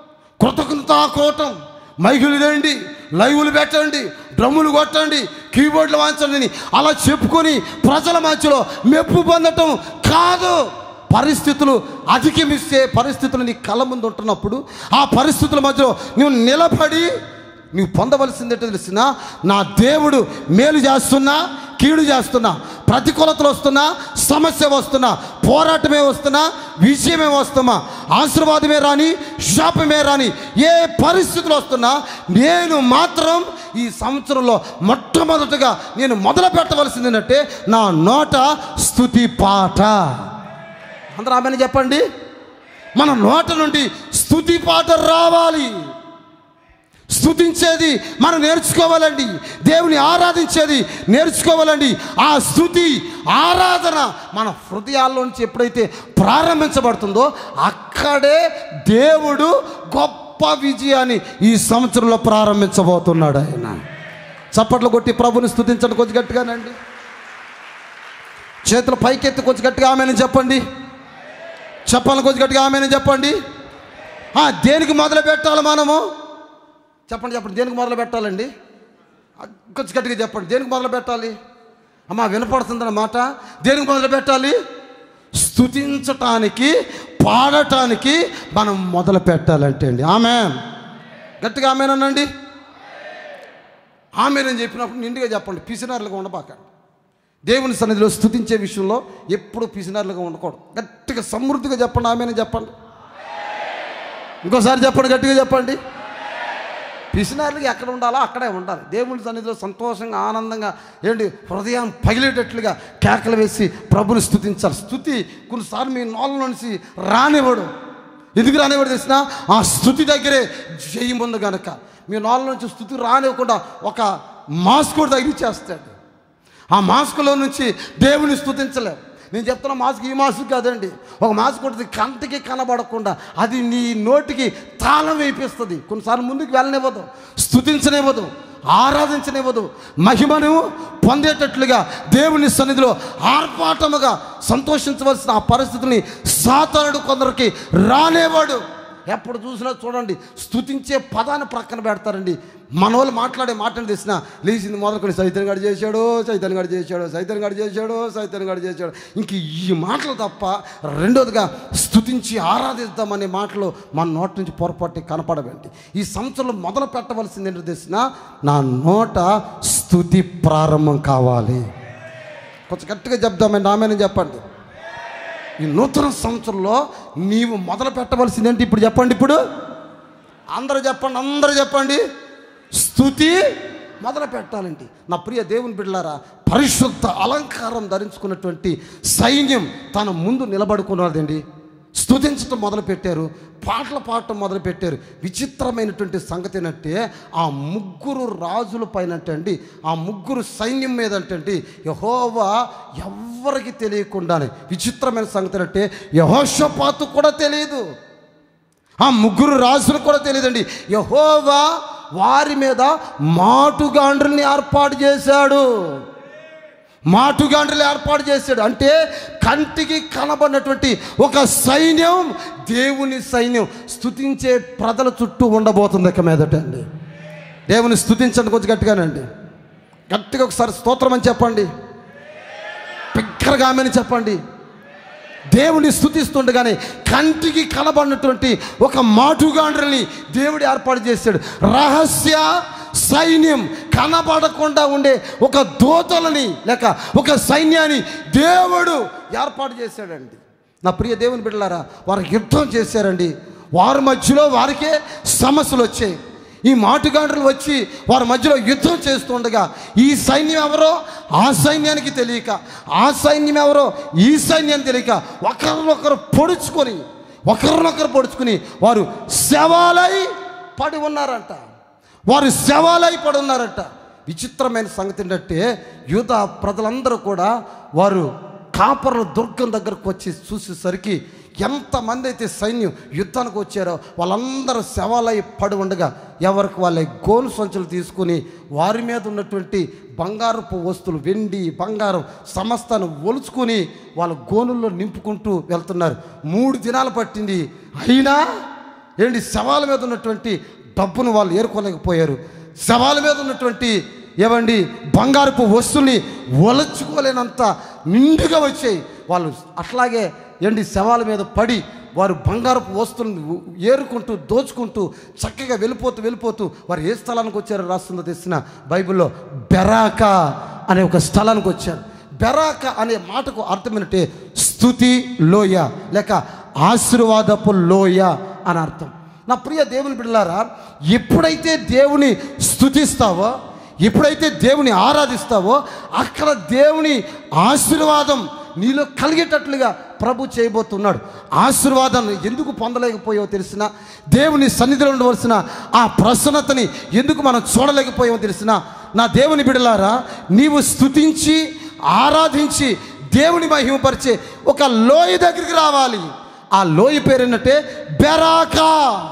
కృతజ్ఞతాకోటం మైకులు వేయండి లైవ్లు పెట్టండి డ్రమ్ములు కొట్టండి కీబోర్డులు వాయించండి అని అలా చెప్పుకొని ప్రజల మధ్యలో మెప్పు పొందటం కాదు పరిస్థితులు అధిగమిస్తే పరిస్థితులు నీ కళ్ళ ముందు ఉంటున్నప్పుడు ఆ పరిస్థితుల మధ్యలో నువ్వు నిలబడి నువ్వు పొందవలసిందేంటో తెలిసిన నా దేవుడు మేలు చేస్తున్నా కీడు చేస్తున్నా ప్రతికూలతలు వస్తున్నా సమస్య వస్తున్నా పోరాటమే వస్తున్నా విజయమే వస్తున్నా ఆశీర్వాదమే రాని శాపమే రాని ఏ పరిస్థితులు వస్తున్నా నేను మాత్రం ఈ సంవత్సరంలో మొట్టమొదటగా నేను మొదలు పెట్టవలసింది ఏంటంటే నా నోట స్థుతి పాట అందరూ ఆమెను చెప్పండి మన నోట నుండి స్థుతి పాట రావాలి స్థుతించేది మనం నేర్చుకోవాలండి దేవుని ఆరాధించేది నేర్చుకోవాలండి ఆ స్థుతి ఆరాధన మన హృదయాల్లోంచి ఎప్పుడైతే ప్రారంభించబడుతుందో అక్కడే దేవుడు గొప్ప విజయాన్ని ఈ సంవత్సరంలో ప్రారంభించబోతున్నాడు ఆయన చప్పట్లు కొట్టి ప్రభుని స్థుతించండి కొంచెం గట్టిగానండి చేతులు పైకెత్తి కొంచెం గట్టిగా ఆమెను చెప్పండి చెప్పాలని కొంచెం గట్టిగా ఆమెను చెప్పండి ఆ, దేనికి మొదలు పెట్టాలి మనము చెప్పండి చెప్పండి దేనికి మొదలు పెట్టాలండి ఆ, కొంచెం గట్టిగా చెప్పండి దేనికి మొదలు పెట్టాలి అమ్మా వినపడుతుందన్న మాట దేనికి మొదలు పెట్టాలి స్థుతించటానికి పాడటానికి మనం మొదలు పెట్టాలంటే అండి ఆమె గట్టిగా ఆమెనండి ఆమెనని చెప్పినప్పుడు నిండుగా చెప్పండి పిసినారులుగా ఉండబాకండి దేవుని సన్నిధిలో స్థుతించే విషయంలో ఎప్పుడు పిసినారులుగా ఉండకూడదు గట్టిగా సమృద్ధిగా చెప్పండి ఆమెను చెప్పండి ఇంకోసారి చెప్పండి గట్టిగా చెప్పండి పిసినారులుగా ఎక్కడ ఉండాలో అక్కడే ఉండాలి దేవుని సన్నిధిలో సంతోషంగా ఆనందంగా ఏంటి హృదయం పగిలేటట్లుగా కేకలు వేసి ప్రభుని స్థుతించాలి స్థుతి కొన్నిసార్లు మీ నోళ్ళ నుంచి రానివ్వడు ఎందుకు రానివ్వడు తెలిసిన ఆ స్థుతి దగ్గరే జయం ఉంది కనుక మీ నోళ్ళ నుంచి స్థుతి రానివ్వకుండా ఒక మాస్క్ కూడా తగిలిచ్చేస్తాడు ఆ మాస్కులో నుంచి దేవుని స్తుతించలేం నేను చెప్తున్న మాస్క్ ఈ మాస్క్ కాదండి ఒక మాస్క్ ఉంటుంది కంటికి కనబడకుండా అది నీ నోటికి తాళం వేపిస్తుంది కొన్నిసార్లు ముందుకు వెళ్ళనివ్వదు స్తుతించనివ్వదు ఆరాధించనివ్వదు మహిమను పొందేటట్లుగా దేవుని సన్నిధిలో ఆర్పాటముగా సంతోషించవలసిన ఆ పరిస్థితిని సాతానుడు కొందరికి రానేవాడు ఎప్పుడు చూసినా చూడండి స్తుతించే పదాన్ని ప్రక్కన పెడతారండి మన వాళ్ళు మాట్లాడే మాటను తెలిసిన లేచింది మొదలుకొని సైతన్ గడి చేశాడు సైతన్ గడి చేశాడు సైతన్ గడి చేశాడు సైతన్ గడి చేశాడు ఇంక ఈ మాటలు తప్ప రెండోదిగా స్తుతించి ఆరాధిద్దామనే మాటలు మన నోటి నుంచి పొరపాటు కనపడవండి ఈ సంవత్సరంలో మొదలు పెట్టవలసింది ఏంటో తెలిసిన నా నోట స్తుతి ప్రారంభం కావాలి కొంచెం గట్టిగా చెప్దామండి ఆమెను చెప్పండి ఈ నూతన సంవత్సరంలో నీవు మొదలు పెట్టవలసింది ఏంటి ఇప్పుడు చెప్పండి ఇప్పుడు అందరూ చెప్పండి అందరూ చెప్పండి స్థుతి మొదలు పెట్టాలండి నా ప్రియ దేవుని బిడ్డలారా పరిశుద్ధ అలంకారం ధరించుకున్నటువంటి సైన్యం తన ముందు నిలబడుకున్నదండి స్తుతించటం మొదలు పెట్టారు పాటలు పాడటం మొదలు పెట్టారు విచిత్రమైనటువంటి సంగతి ఏంటంటే ఆ ముగ్గురు రాజుల పైన అండి ఆ ముగ్గురు సైన్యం మీద అంటే యహోవా ఎవ్వరికి తెలియకుండానే విచిత్రమైన సంగతి అంటే యహోషపాతు కూడా తెలియదు ఆ ముగ్గురు రాజులకు కూడా తెలియదండి యహోవా వారి మీద మాటుగాండ్రుల్ని ఏర్పాటు చేశాడు మాటుగాండ్రులు ఏర్పాటు చేశాడు అంటే కంటికి కనబడినటువంటి ఒక సైన్యం దేవుని సైన్యం స్తుతించే ప్రజల చుట్టూ ఉండబోతుంది ఇక మీదట అండి దేవుని స్తుతించండి కొంచెం గట్టిగానండి గట్టిగా ఒకసారి స్తోత్రం అని చెప్పండి బిగ్గరగా ఆమెని చెప్పండి దేవుని స్థుతిస్తుండగానే కంటికి కనబడినటువంటి ఒక మాటుగాండ్రని దేవుడు ఏర్పాటు చేశాడు రహస్య సైన్యం కనబడకుండా ఉండే ఒక దూతలని లేక ఒక సైన్యాన్ని దేవుడు ఏర్పాటు చేశాడండి నా ప్రియ దేవుని బిడ్డలారా వారు యుద్ధం చేశారండి వారి మధ్యలో వారికే సమస్యలు వచ్చాయి ఈ మాటుగాండ్రులు వచ్చి వారి మధ్యలో యుద్ధం చేస్తుండగా ఈ సైన్యం ఎవరో ఆ సైన్యానికి తెలియక ఆ సైన్యం ఎవరో ఈ సైన్యానికి తెలియక ఒకరినొకరు పొడుచుకొని ఒకరినొకరు పొడుచుకొని వారు శవాలై పడి ఉన్నారంట వారు శవాలై పడి ఉన్నారంట విచిత్రమైన సంగతి ఏంటంటే యూత ప్రజలందరూ కూడా వారు కాపర్ల దుర్గం దగ్గరకు వచ్చి చూసేసరికి ఎంతమంది అయితే సైన్యం యుద్ధానికి వచ్చారో వాళ్ళందరూ శవాలై పడి ఉండగా ఎవరికి వాళ్ళ గోను సంచులు తీసుకుని వారి మీద ఉన్నటువంటి బంగారపు వస్తువులు వెండి బంగారం సమస్తాన్ని ఒలుచుకొని వాళ్ళ గోనుల్లో నింపుకుంటూ వెళ్తున్నారు మూడు దినాలు పట్టింది అయినా ఏంటి శవాల మీద ఉన్నటువంటి డబ్బును వాళ్ళు ఏరుకోలేకపోయారు శవాల మీద ఉన్నటువంటి ఏవండి బంగారపు వస్తువుల్ని ఒలచుకోలేనంత నిండుగా వచ్చాయి వాళ్ళు అట్లాగే ఏంటి శవాల మీద పడి వారు బంగారపు వస్తువులను ఏరుకుంటూ దోచుకుంటూ చక్కగా వెళ్ళిపోతూ వెళ్ళిపోతూ వారు ఏ స్థలానికి వచ్చారో రాస్తుందో తెసిన బైబిల్లో బెరాకా అనే ఒక స్థలానికి వచ్చారు బెరాక అనే మాటకు అర్థం ఏంటంటే స్థుతి లోయ లేక ఆశీర్వాదపు లోయ అని అర్థం నా ప్రియ దేవుని బిడ్డలారా ఎప్పుడైతే దేవుని స్థుతిస్తావో ఎప్పుడైతే దేవుని ఆరాధిస్తావో అక్కడ దేవుని ఆశీర్వాదం నీలో కలిగేటట్లుగా ప్రభు చేయబోతున్నాడు ఆశీర్వాదాన్ని ఎందుకు పొందలేకపోయావో తెలిసిన దేవుని సన్నిధిలో ఉండవలసిన ఆ ప్రసన్నతని ఎందుకు మనం చూడలేకపోయామో తెలిసిన నా దేవుని బిడలారా నీవు స్తుతించి ఆరాధించి దేవుని మహిమపరిచే ఒక లోయ దగ్గరికి రావాలి ఆ లోయ పేరు ఏంటంటే బెరాకా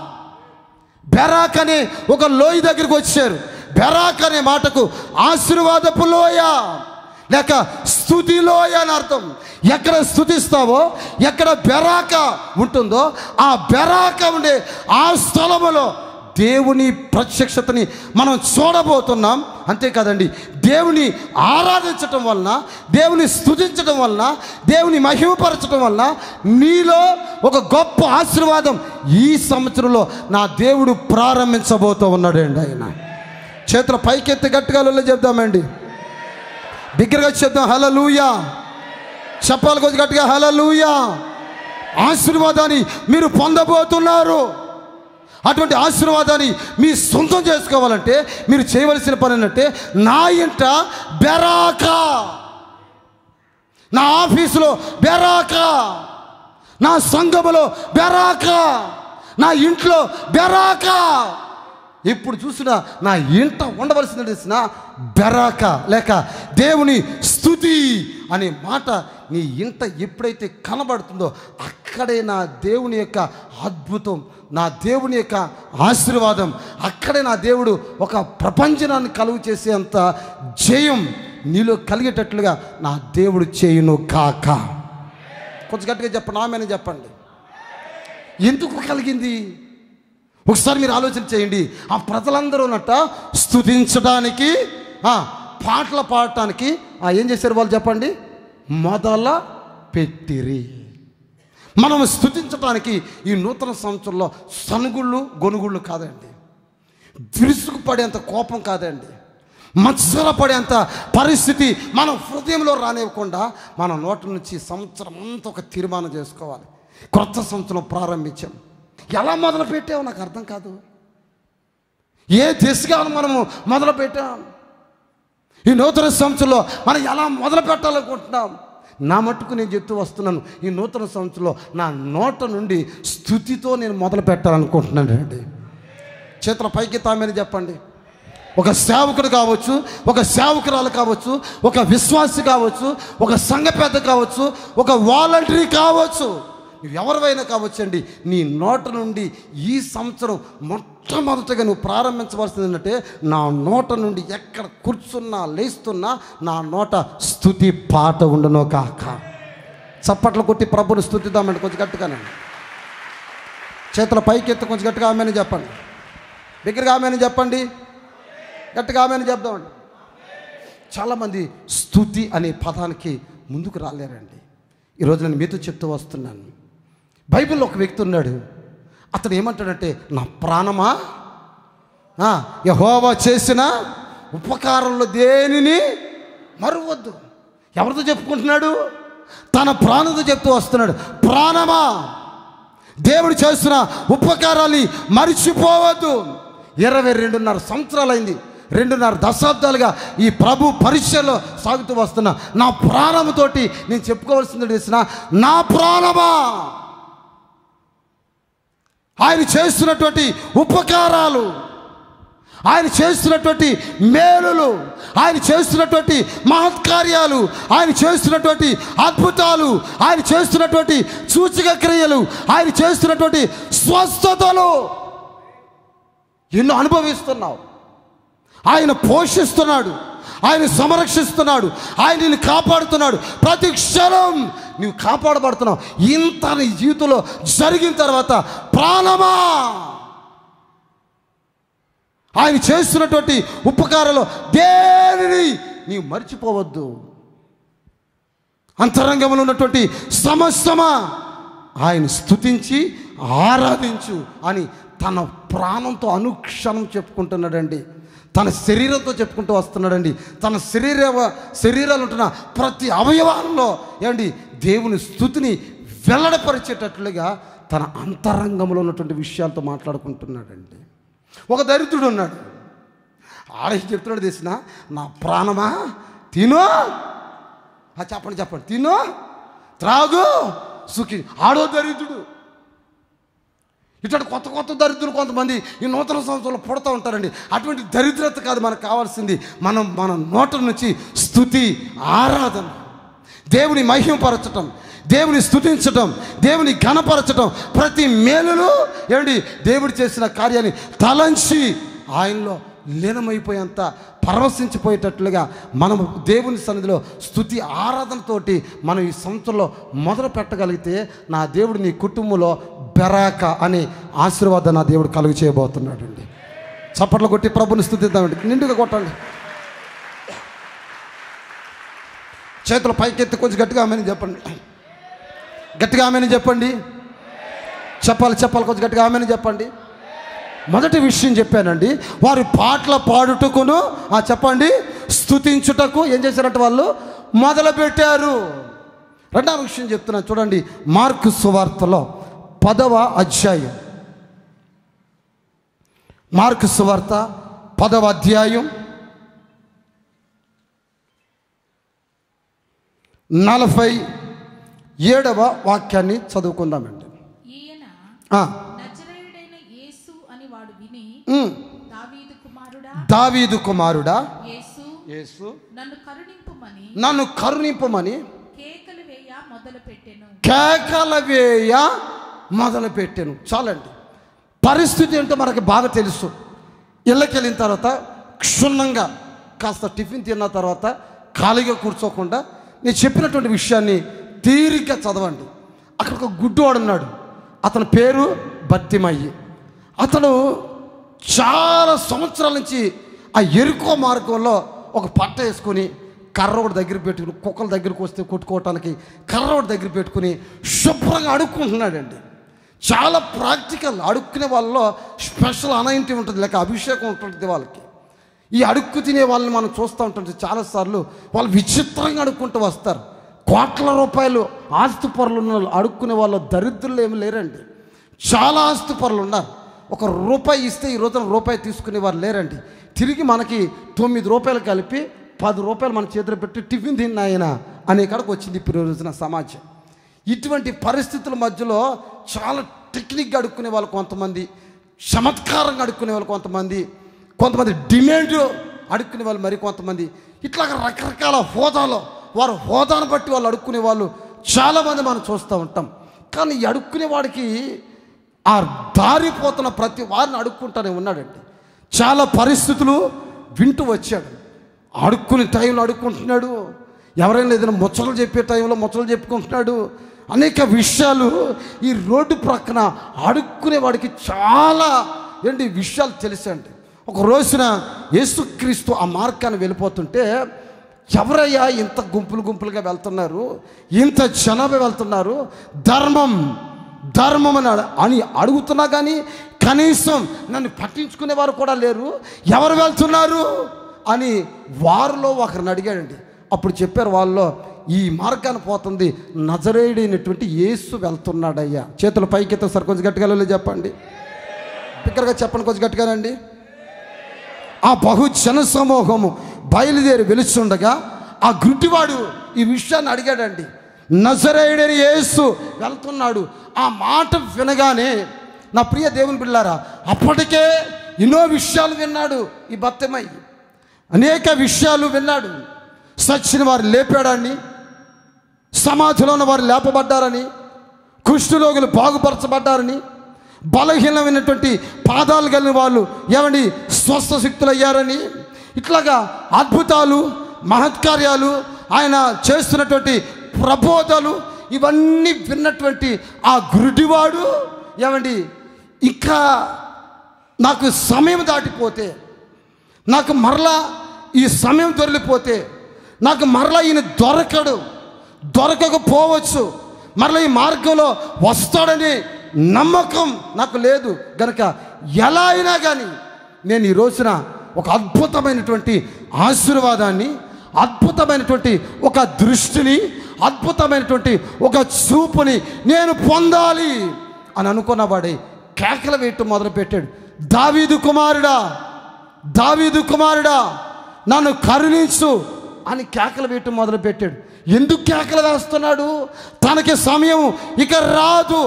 బెరాక్ అనే ఒక లోయ దగ్గరికి వచ్చారు బెరాక్ అనే మాటకు ఆశీర్వాదపు లోయ లేక స్థుతి లోయ అని అర్థం ఎక్కడ స్థుతిస్తావో ఎక్కడ బెరాక ఉంటుందో ఆ బెరాక ఉండే ఆ స్థలములో దేవుని ప్రత్యక్షతని మనం చూడబోతున్నాం అంతేకాదండి దేవుని ఆరాధించటం వలన దేవుని స్తుతించడం వలన దేవుని మహిమపరచడం వలన నీలో ఒక గొప్ప ఆశీర్వాదం ఈ సంవత్సరంలో నా దేవుడు ప్రారంభించబోతూ ఉన్నాడండి ఆయన చేతుల పైకెత్తి గట్టిగా లొల్లి చెప్దామండి బిగ్గరగా చెప్దాం హలలుయా చెప్పాలి కొద్ది గట్టిగా హలలుయా ఆశీర్వాదాన్ని మీరు పొందబోతున్నారు అటువంటి ఆశీర్వాదాన్ని మీ సొంతం చేసుకోవాలంటే మీరు చేయవలసిన పని ఏంటంటే నా ఇంట బెరాకా నా ఆఫీసులో బెరాకా నా సంఘములో బెరాకా నా ఇంట్లో బెరాకా ఎప్పుడు చూసినా నా ఇంట ఉండవలసింది తెలిసిన బెరాక లేక దేవుని స్థుతి అనే మాట నీ ఇంట ఎప్పుడైతే కనబడుతుందో అక్కడే నా దేవుని యొక్క అద్భుతం నా దేవుని యొక్క ఆశీర్వాదం అక్కడే నా దేవుడు ఒక ప్రపంచనాన్ని కలుగు చేసేంత జయం నీలో కలిగేటట్లుగా నా దేవుడు చేయును కాక కొంచెం గట్టిగా చెప్పండి ఆమెను చెప్పండి ఎందుకు కలిగింది ఒకసారి మీరు ఆలోచన చేయండి ఆ ప్రజలందరూ ఉన్నట్ట స్తుతించడానికి ఆ, పాటలు పాడటానికి ఆ, ఏం చేశారు వాళ్ళు చెప్పండి మొదల పెట్టిరి మనం స్తుతించడానికి ఈ నూతన సంవత్సరంలో సనుగుళ్ళు గొనుగుళ్ళు కాదండి విరుసుకు పడేంత కోపం కాదండి మత్సర పడేంత పరిస్థితి మన హృదయంలో రానివ్వకుండా మన నోటి నుంచి సంవత్సరం అంతా ఒక తీర్మానం చేసుకోవాలి క్రొత్త సంవత్సరం ప్రారంభించాం ఎలా మొదలు పెట్టామో నాకు అర్థం కాదు ఏ దిశగా మనము మొదలు పెట్టాం ఈ నూతన సంవత్సరంలో మనం ఎలా మొదలు పెట్టాలనుకుంటున్నాం నా మట్టుకు నేను చెప్తూ వస్తున్నాను ఈ నూతన సంవత్సరంలో నా నోట నుండి స్థుతితో నేను మొదలు పెట్టాలనుకుంటున్నాను అండి చేతుల పైకి తామని చెప్పండి ఒక సేవకుడు కావచ్చు ఒక సేవకురాలు కావచ్చు ఒక విశ్వాసి కావచ్చు ఒక సంఘ పెద్ద కావచ్చు ఒక వాలంటరీ కావచ్చు నువ్వు ఎవరివైనా కావచ్చండి నీ నోట నుండి ఈ సంవత్సరం మొట్టమొదటిగా నువ్వు ప్రారంభించవలసింది ఏంటంటే నా నోట నుండి ఎక్కడ కూర్చున్నా లేస్తున్నా నా నోట స్థుతి పాట ఉండనో కాక చప్పట్లు కొట్టి ప్రభుని స్థుతిద్దామండి కొంచెం గట్టిగానండి చేతుల పైకి ఎత్తి కొంచెం గట్టిగా ఆమెను చెప్పండి దగ్గరగా ఆమెను చెప్పండి గట్టిగా ఆమెను చెప్దామండి చాలామంది స్థుతి అనే పదానికి ముందుకు రాలేరండి ఈరోజు నేను మీతో చెప్తూ వస్తున్నాను బైబిల్లో ఒక వ్యక్తి ఉన్నాడు అతను ఏమంటాడంటే నా ప్రాణమా ఆ, యెహోవా చేసిన ఉపకారంలో దేనిని మరువద్దు ఎవరితో చెప్పుకుంటున్నాడు తన ప్రాణంతో చెప్తూ వస్తున్నాడు ప్రాణమా దేవుడు చేస్తున్న ఉపకారాన్ని మరిచిపోవద్దు ఇరవై రెండున్నర సంవత్సరాలైంది రెండున్నర దశాబ్దాలుగా ఈ ప్రభు పరీక్షలో సాగుతూ వస్తున్నా నా ప్రాణముతోటి నేను చెప్పుకోవాల్సింది తెలిసిన నా ప్రాణమా ఆయన చేస్తున్నటువంటి ఉపకారాలు ఆయన చేస్తున్నటువంటి మేలులు ఆయన చేస్తున్నటువంటి మహత్కార్యాలు ఆయన చేస్తున్నటువంటి అద్భుతాలు ఆయన చేస్తున్నటువంటి సూచక క్రియలు ఆయన చేస్తున్నటువంటి స్వస్థతలు ఎన్నో అనుభవిస్తున్నావు ఆయన పోషిస్తున్నాడు ఆయన సంరక్షిస్తున్నాడు ఆయన నిన్ను కాపాడుతున్నాడు ప్రతి క్షణం నువ్వు కాపాడబడుతున్నావు ఇంత నీ జీవితంలో జరిగిన తర్వాత ప్రాణమా ఆయన చేస్తున్నటువంటి ఉపకారాలు దేనిని నీవు మర్చిపోవద్దు అంతరంగంలో ఉన్నటువంటి సమస్తమా ఆయన స్తుతించి ఆరాధించు అని తన ప్రాణంతో అనుక్షణం చెప్పుకుంటున్నాడండి తన శరీరంతో చెప్పుకుంటూ వస్తున్నాడండి తన శరీర శరీరాలు ఉంటున్న ప్రతి అవయవాల్లో ఏమండి దేవుని స్థుతిని వెల్లడపరిచేటట్లుగా తన అంతరంగంలో ఉన్నటువంటి విషయాలతో మాట్లాడుకుంటున్నాడండి ఒక దరిద్రుడు ఉన్నాడు ఆడేసి చెప్తున్నాడు తెలిసిన నా ప్రాణమా తిను ఆ, చెప్పండి చెప్పండి తిను త్రాగు సుఖి ఆడో దరిద్రుడు ఇట్లాంటి కొత్త కొత్త దరిద్రులు కొంతమంది ఈ నూతన సంవత్సరంలో పుడతా ఉంటారండి అటువంటి దరిద్రత కాదు మనకు కావాల్సింది మనం మన నోట నుంచి స్థుతి ఆరాధన దేవుని మహిమపరచటం దేవుని స్థుతించటం దేవుని ఘనపరచటం ప్రతి మేలును ఏమండి దేవుడు చేసిన కార్యాన్ని తలంచి ఆయనలో లీనమైపోయేంత పరవశించిపోయేటట్లుగా మనం దేవుని సన్నిధిలో స్థుతి ఆరాధనతోటి మనం ఈ సంవత్సరంలో మొదలు పెట్టగలిగితే నా దేవుడు నీ కుటుంబంలో బెరాక అనే ఆశీర్వాదం నా దేవుడు కలుగు చేయబోతున్నాడు అండి చప్పట్లు కొట్టి ప్రభుని స్థుతిద్దామండి నిండుగా కొట్టండి చేతులు పైకెత్తి కొంచెం గట్టిగా ఆమెను చెప్పండి గట్టిగా ఆమెను చెప్పండి చెప్పాలి చెప్పాలి కొంచెం గట్టిగా ఆమెను చెప్పండి మొదటి విషయం చెప్పానండి వారి పాటల పాడుటకును ఆ చెప్పండి స్తుతించుటకు ఏం చేశారంట వాళ్ళు మొదలుపెట్టారు రెండవ విషయం చెప్తున్నాను చూడండి మార్కు సువార్తలో పదవ అధ్యాయం మార్కు సువార్త పదవ అధ్యాయం నలభై ఏడవ వాక్యాన్ని చదువుకుందామండి ఈయన ఆ, నజరేయుడైన యేసు అని వాడు విని ఉమ్, దావీదు కుమారుడా యేసు యేసు నన్ను కరుణింపుమని నన్ను కరుణింపమని కేకలు వేయ మొదలు పెట్టెను కేకల వేయ మొదలు పెట్టాను చాలండి పరిస్థితి ఏంటో మనకి బాగా తెలుసు ఇళ్ళకి వెళ్ళిన తర్వాత క్షుణ్ణంగా కాస్త టిఫిన్ తిన్న తర్వాత ఖాళీగా కూర్చోకుండా నేను చెప్పినటువంటి విషయాన్ని తీరిగ్గా చదవండి అక్కడ ఒక గుడ్డివాడు ఉన్నాడు అతని పేరు బత్తిమయ్యి అతను చాలా సంవత్సరాల నుంచి ఆ ఎరుకో మార్గంలో ఒక పట్ట వేసుకొని కర్ర ఒకటి దగ్గర పెట్టుకుని కుక్కల దగ్గరికి వస్తే కొట్టుకోవటానికి కర్ర ఒకటి దగ్గర పెట్టుకుని శుభ్రంగా అడుక్కుంటున్నాడండి చాలా ప్రాక్టికల్ అడుక్కునే వాళ్ళలో స్పెషల్ అనయింటి ఉంటుంది లేక అభిషేకం ఉంటుంది వాళ్ళకి ఈ అడుక్కు తినే వాళ్ళని మనం చూస్తూ ఉంటుంటే చాలాసార్లు వాళ్ళు విచిత్రంగా అడుక్కుంటూ వస్తారు కోట్ల రూపాయలు ఆస్తి పరులు ఉన్న వాళ్ళు అడుక్కునే వాళ్ళు దరిద్రులు ఏమి లేరండి చాలా ఆస్తి పరులు ఉన్నారు ఒక రూపాయి ఇస్తే ఈ రోజున రూపాయి తీసుకునే వారు లేరండి తిరిగి మనకి తొమ్మిది రూపాయలు కలిపి పది రూపాయలు మన చేతిలో పెట్టి టిఫిన్ తిన్నాయన అనే కాడకు వచ్చింది ఇప్పుడు ఈ రోజున సమాజం ఇటువంటి పరిస్థితుల మధ్యలో చాలా టెక్నిక్గా అడుక్కునే వాళ్ళు కొంతమంది చమత్కారంగా అడుక్కునే వాళ్ళు కొంతమంది కొంతమంది డిమాండ్ అడుక్కునే వాళ్ళు మరి కొంతమంది ఇట్లాగ రకరకాల హోదాలో వారు హోదాను బట్టి వాళ్ళు అడుక్కునే వాళ్ళు చాలామంది మనం చూస్తూ ఉంటాం కానీ ఈ అడుక్కునే వాడికి ఆ దారిపోతున్న ప్రతి వారిని అడుక్కుంటానే ఉన్నాడండి చాలా పరిస్థితులు వింటూ వచ్చాడు అడుక్కునే టైంలో అడుక్కుంటున్నాడు ఎవరైనా ఏదైనా ముచ్చలు చెప్పే టైంలో ముచ్చలు చెప్పుకుంటున్నాడు అనేక విషయాలు ఈ రోడ్డు ప్రక్కన అడుక్కునే వాడికి చాలా ఏంటి విషయాలు తెలుసండి ఒక రోజున యేసుక్రీస్తు ఆ మార్గాన్ని వెళ్ళిపోతుంటే ఎవరయ్యా ఇంత గుంపులు గుంపులుగా వెళ్తున్నారు ఇంత జనాభా వెళ్తున్నారు ధర్మం ధర్మం అని అడ- అని అడుగుతున్నా కానీ కనీసం నన్ను పట్టించుకునేవారు కూడా లేరు ఎవరు వెళ్తున్నారు అని వారిలో ఒకరిని అడిగాడండి అప్పుడు చెప్పారు వాళ్ళలో ఈ మార్గాన్ని పోతుంది నజరేయుడైనటువంటి యేసు వెళ్తున్నాడయ్యా చేతులు పైకెత్త సార్ కొంచెం గట్టిగా వెళ్ళి చెప్పండి బిగ్గరగా చెప్పండి కొంచెం గట్టిగానండి ఆ బహు జన సమూహము బయలుదేరి వెలుచుండగా ఆ గుడ్డివాడు ఈ విషయాన్ని అడిగాడండి నజరేయుడని యేసు వెళ్తున్నాడు ఆ మాట వినగానే నా ప్రియ దేవుని బిళ్ళారా అప్పటికే ఎన్నో విషయాలు విన్నాడు ఈ బత్తెమై అనేక విషయాలు విన్నాడు సచ్చిన వారు లేపాడని సమాధిలో ఉన్న వారు లేపబడ్డారని కుష్ఠరోగులు బాగుపరచబడ్డారని బలహీనమైనటువంటి పాదాలు కలిగిన వాళ్ళు ఏమండి స్వస్థ శక్తులు అయ్యారని ఇట్లాగా అద్భుతాలు మహత్కార్యాలు ఆయన చేస్తున్నటువంటి ప్రబోధాలు ఇవన్నీ విన్నటువంటి ఆ గురుడివాడు ఏమండి ఇంకా నాకు సమయం దాటిపోతే నాకు మరలా ఈ సమయం దొరికిపోతే నాకు మరలా ఈయన దొరకడు దొరకకపోవచ్చు మరలా ఈ మార్గంలో వస్తాడని నమ్మకం నాకు లేదు గనక ఎలా అయినా కానీ నేను ఈ రోజున ఒక అద్భుతమైనటువంటి ఆశీర్వాదాన్ని అద్భుతమైనటువంటి ఒక దృష్టిని అద్భుతమైనటువంటి ఒక చూపుని నేను పొందాలి అని అనుకున్నవాడే కేకలు వేయటం మొదలుపెట్టాడు దావీదు కుమారుడా దావీదు కుమారుడా నన్ను కరుణించు అని కేకలు వేయటం మొదలుపెట్టాడు ఎందుకు కేకలు వేస్తున్నాడు తనకి సమయం ఇక రాదు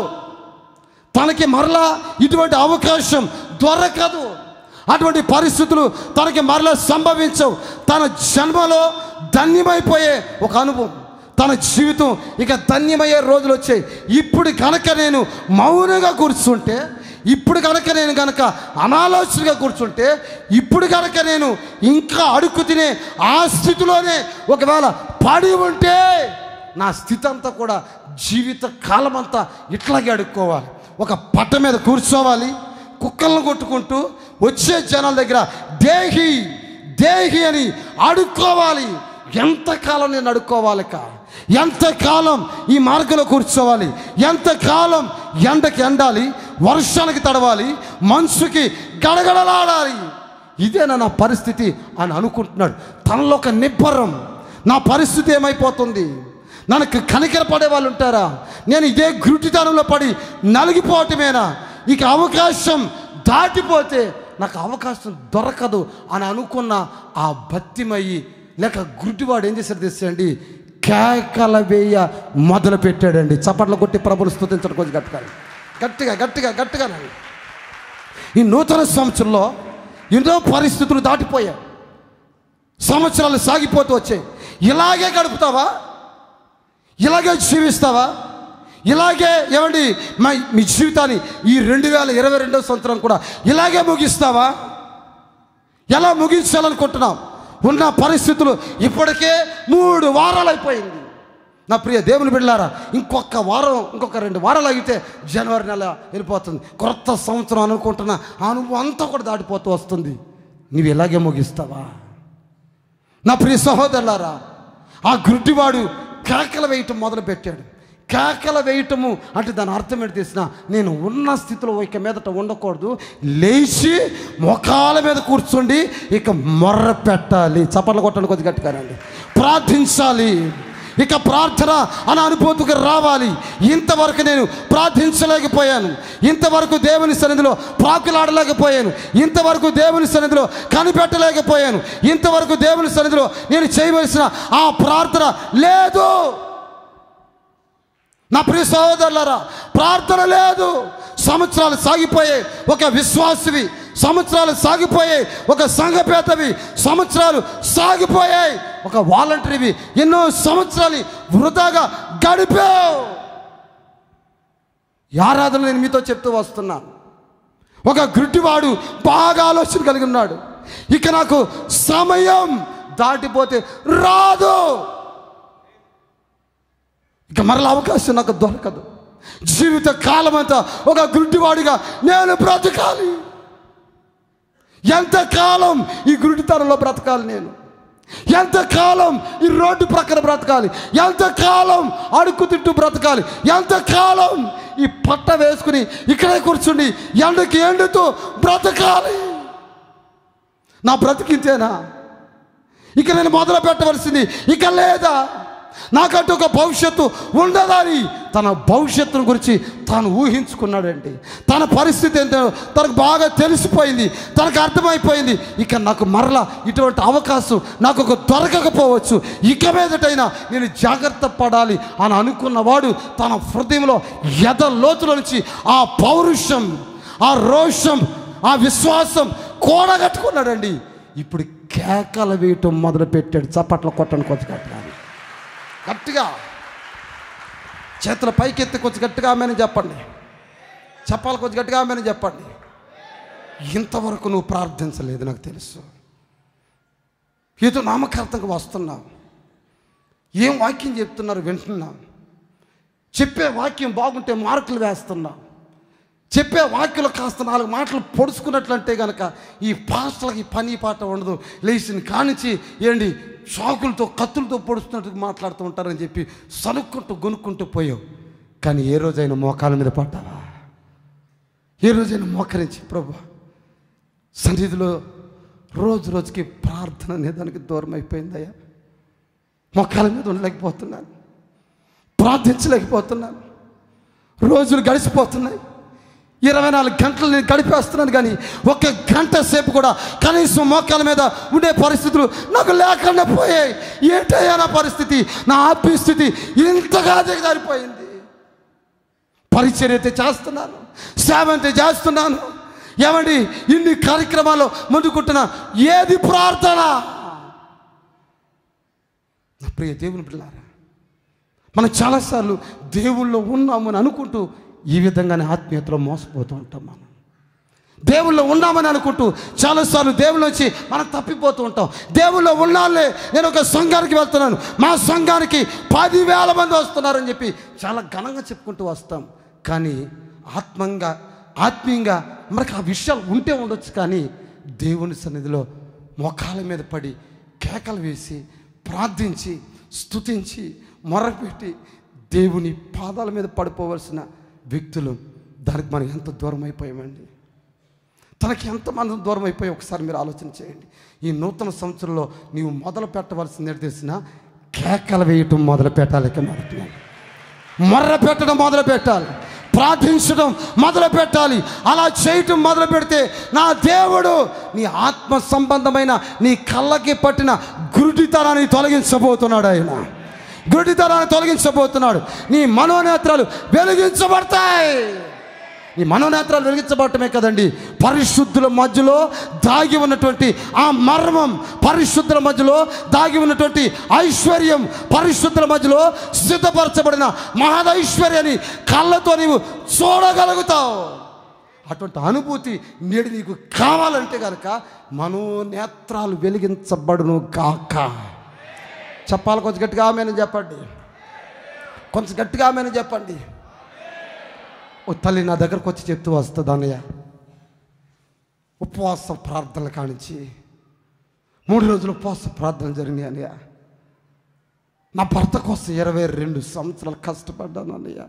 తనకి మరలా ఇటువంటి అవకాశం దొరకదు అటువంటి పరిస్థితులు తనకి మరలా సంభవించవు తన జన్మలో ధన్యమైపోయే ఒక అనుభవం తన జీవితం ఇక ధన్యమయ్యే రోజులు వచ్చాయి ఇప్పుడు కనుక నేను మౌనంగా కూర్చుంటే ఇప్పుడు కనుక నేను కనుక అనాలోచనగా కూర్చుంటే ఇప్పుడు కనుక నేను ఇంకా అడుక్కు తినే ఆ స్థితిలోనే ఒకవేళ పడి ఉంటే నా స్థితి అంతా కూడా జీవిత కాలం అంతా ఇట్లాగే అడుక్కోవాలి ఒక పట్ట మీద కూర్చోవాలి కుక్కలను కొట్టుకుంటూ వచ్చే జనాల దగ్గర దేహి దేహి అని అడుక్కోవాలి ఎంతకాలం నేను అడుక్కోవాలిక ఎంతకాలం ఈ మార్గంలో కూర్చోవాలి ఎంతకాలం ఎండకి ఎండాలి వర్షానికి తడవాలి మనసుకి గడగడలాడాలి ఇదేనా నా పరిస్థితి అని అనుకుంటున్నాడు తనలో ఒక నిబ్బరం నా పరిస్థితి ఏమైపోతుంది నాకు కనికరపడే వాళ్ళు ఉంటారా నేను ఇదే గురుటితనంలో పడి నలిగిపోవటమేనా ఇక అవకాశం దాటిపోతే నాకు అవకాశం దొరకదు అని అనుకున్న ఆ భక్తిమయ్యి లేక గుడ్డివాడు ఏం చేశాడు తెచ్చండి కేకల వేయ మొదలు పెట్టాడండి చప్పట్లు కొట్టి ప్రభులు స్థుతించడం కొంచెం గట్టిగా గట్టిగా గట్టిగా గట్టిగా ఈ నూతన సంవత్సరంలో ఎన్నో పరిస్థితులు దాటిపోయాయి సంవత్సరాలు సాగిపోతూ వచ్చాయి ఇలాగే గడుపుతావా ఇలాగే జీవిస్తావా ఇలాగే ఏమండి మా మీ జీవితాన్ని ఈ రెండు వేల ఇరవై రెండవ సంవత్సరం కూడా ఇలాగే ముగిస్తావా ఎలా ముగించాలనుకుంటున్నాం ఉన్న పరిస్థితులు ఇప్పటికే మూడు వారాలు అయిపోయింది నా ప్రియ దేవుని బిడ్డలారా ఇంకొక వారం ఇంకొక రెండు వారాలు ఆగితే జనవరి నెల వెళ్ళిపోతుంది కొత్త సంవత్సరం అనుకుంటున్నా ఆ అనుభవం అంతా కూడా దాటిపోతూ వస్తుంది నీవు ఇలాగే ముగిస్తావా నా ప్రియ సహోదరులారా ఆ గుడ్డివాడు కేకలు వేయటం మొదలు పెట్టాడు కేకలు వేయటము అంటే దాని అర్థం ఏంటి తెలిసిన నేను ఉన్న స్థితిలో ఇక మీదట ఉండకూడదు లేచి మొఖాల మీద కూర్చోండి ఇక మొర్ర పెట్టాలి చప్పట్లు కొట్టండి కొద్ది గట్టిగానండి ప్రార్థించాలి ఇక ప్రార్థన అనే అనుభూతికి రావాలి ఇంతవరకు నేను ప్రార్థించలేకపోయాను ఇంతవరకు దేవుని సన్నిధిలో ప్రాకులాడలేకపోయాను ఇంతవరకు దేవుని సన్నిధిలో కనిపెట్టలేకపోయాను ఇంతవరకు దేవుని సన్నిధిలో నేను చేయవలసిన ఆ ప్రార్థన లేదు నా ప్రియ సహోదరులారా ప్రార్థన లేదు సంవత్సరాలు సాగిపోయాయి ఒక విశ్వాసివి సంవత్సరాలు సాగిపోయాయి ఒక సంఘపేతవి సంవత్సరాలు సాగిపోయాయి ఒక వాలంటరీవి ఎన్నో సంవత్సరాలు వృధాగా గడిపావు ఈ ఆరాధన నేను మీతో చెప్తూ వస్తున్నాను ఒక గుడ్డివాడు బాగా ఆలోచన కలిగి ఉన్నాడు ఇక నాకు సమయం దాటిపోతే రాదు ఇక మరల అవకాశం నాకు దొరకదు జీవిత కాలం అంతా ఒక గుడ్డివాడిగా నేను బ్రతకాలి ఎంతకాలం ఈ గుడ్డితనంలో బ్రతకాలి నేను ఎంతకాలం ఈ రోడ్డు ప్రక్కన బ్రతకాలి ఎంతకాలం అడుక్కు తింటూ బ్రతకాలి ఎంతకాలం ఈ పట్ట వేసుకుని ఇక్కడే కూర్చుండి ఎండకి ఎండుతూ బ్రతకాలి నా బ్రతికింతేనా ఇక నేను మొదలు పెట్టవలసింది ఇక లేదా నాకంటూ ఒక భవిష్యత్తు ఉండదని తన భవిష్యత్తును గురించి తాను ఊహించుకున్నాడండి తన పరిస్థితి ఏంటో తనకు బాగా తెలిసిపోయింది తనకు అర్థమైపోయింది ఇక నాకు మరలా ఇటువంటి అవకాశం నాకు ఒక దొరకకపోవచ్చు ఇక మీదటైనా నేను జాగ్రత్త పడాలి అని అనుకున్నవాడు తన హృదయంలో ఎద లోతుల నుంచి ఆ పౌరుషం ఆ రోషం ఆ విశ్వాసం కూడగట్టుకున్నాడండి ఇప్పుడు కేకలు వేయటం మొదలు పెట్టాడు చప్పట్లు కొట్టండి కొంచెం గట్టిగా గట్టిగా చేతుల పైకి ఎత్తి కొంచెం గట్టిగా ఆమెను చెప్పండి చెప్పాలి కొంచెం గట్టిగా ఆమెను చెప్పండి ఇంతవరకు నువ్వు ప్రార్థించలేదు నాకు తెలుసు ఏదో నామకార్థంగా వస్తున్నావు ఏం వాక్యం చెప్తున్నారు వింటున్నావు చెప్పే వాక్యం బాగుంటే మార్కులు వేస్తున్నావు చెప్పే వాక్యలో కాస్త నాలుగు మాటలు పొడుచుకున్నట్లంటే కనుక ఈ పాస్టలకి పని పాట ఉండదు లేచిన కానించి ఏంటి షాకులతో కత్తులతో పొడుస్తున్నట్టు మాట్లాడుతూ ఉంటారని చెప్పి సనుక్కుంటూ గొనుక్కుంటూ పోయావు కానీ ఏ రోజైనా మోకాల మీద పడ్డావా ఏ రోజైనా మోకరించి ప్రభు సన్నిధిలో రోజు రోజుకి ప్రార్థన అనే దానికి దూరం అయిపోయిందయ్యా మోకాల మీద ఉండలేకపోతున్నాను ప్రార్థించలేకపోతున్నాను రోజులు గడిచిపోతున్నాయి ఇరవై నాలుగు గంటలు నేను గడిపేస్తున్నాను కానీ ఒక గంట సేపు కూడా కనీసం మోకాల మీద ఉండే పరిస్థితులు నాకు లేకుండా పోయాయి ఏంటయ్యా నా పరిస్థితి నా ఆత్మీయ స్థితి ఇంతగా దిగజారిపోయింది పరిచర్య అయితే చేస్తున్నాను సేవ అయితే చేస్తున్నాను ఏమండి ఇన్ని కార్యక్రమాల్లో ముందుకుంటున్నా ఏది ప్రార్థన నా ప్రియ దేవుని పిల్లారా మనం చాలాసార్లు దేవుల్లో ఉన్నామని అనుకుంటూ ఈ విధంగానే ఆత్మీయతలో మోసపోతూ ఉంటాం మనం దేవుల్లో ఉన్నామని అనుకుంటూ చాలాసార్లు దేవుళ్ళు వచ్చి మనం తప్పిపోతూ ఉంటాం దేవుల్లో ఉన్నాలే నేను ఒక సంఘానికి వెళ్తున్నాను మా సంఘానికి పదివేల మంది వస్తున్నారని చెప్పి చాలా ఘనంగా చెప్పుకుంటూ వస్తాం కానీ ఆత్మంగా ఆత్మీయంగా మనకు ఆ విషయాలు ఉంటే ఉండొచ్చు కానీ దేవుని సన్నిధిలో మోకాల మీద పడి కేకలు వేసి ప్రార్థించి స్తుతించి మొరపెట్టి దేవుని పాదాల మీద పడిపోవలసిన వ్యక్తులు దానికి మనం ఎంత దూరం అయిపోయామండి తనకి ఎంతమంది దూరం అయిపోయి ఒకసారి మీరు ఆలోచన చేయండి ఈ నూతన సంవత్సరంలో నీవు మొదలు పెట్టవలసింది ఏంటి తెలిసిన కేకలు వేయటం మొదలు పెట్టాలి ఇక మారుతున్నాను మొర్ర పెట్టడం మొదలు పెట్టాలి ప్రార్థించడం మొదలు పెట్టాలి అలా చేయటం మొదలు పెడితే నా దేవుడు నీ ఆత్మ సంబంధమైన నీ కళ్ళకి పట్టిన గురుడితనాన్ని తొలగించబోతున్నాడు ఆయన గురుడితనాన్ని తొలగించబోతున్నాడు నీ మనోనేత్రాలు వెలిగించబడతాయి ఈ మనోనేత్రాలు వెలిగించబడటమే కదండి పరిశుద్ధుల మధ్యలో దాగి ఉన్నటువంటి ఆ మర్మం పరిశుద్ధుల మధ్యలో దాగి ఉన్నటువంటి ఐశ్వర్యం పరిశుద్ధుల మధ్యలో సిద్ధపరచబడిన మహదైశ్వర్యాన్ని కళ్ళతో నీవు చూడగలుగుతావు అటువంటి అనుభూతి నేడు నీకు కావాలంటే కనుక మనోనేత్రాలు వెలిగించబడును గాక చెప్పాలి కొంచెం గట్టిగా ఆమెను చెప్పండి కొంచెం గట్టిగా ఆమెను చెప్పండి ఓ తల్లి నా దగ్గరకు వచ్చి చెప్తూ వస్తుంది అన్నయ్య ఉపవాస ప్రార్థనలు కానించి మూడు రోజులు ఉపవాస ప్రార్థనలు జరిగినాయి అన్నయ్య నా భర్త కోసం ఇరవై రెండు సంవత్సరాలు కష్టపడ్డాను అన్నయ్య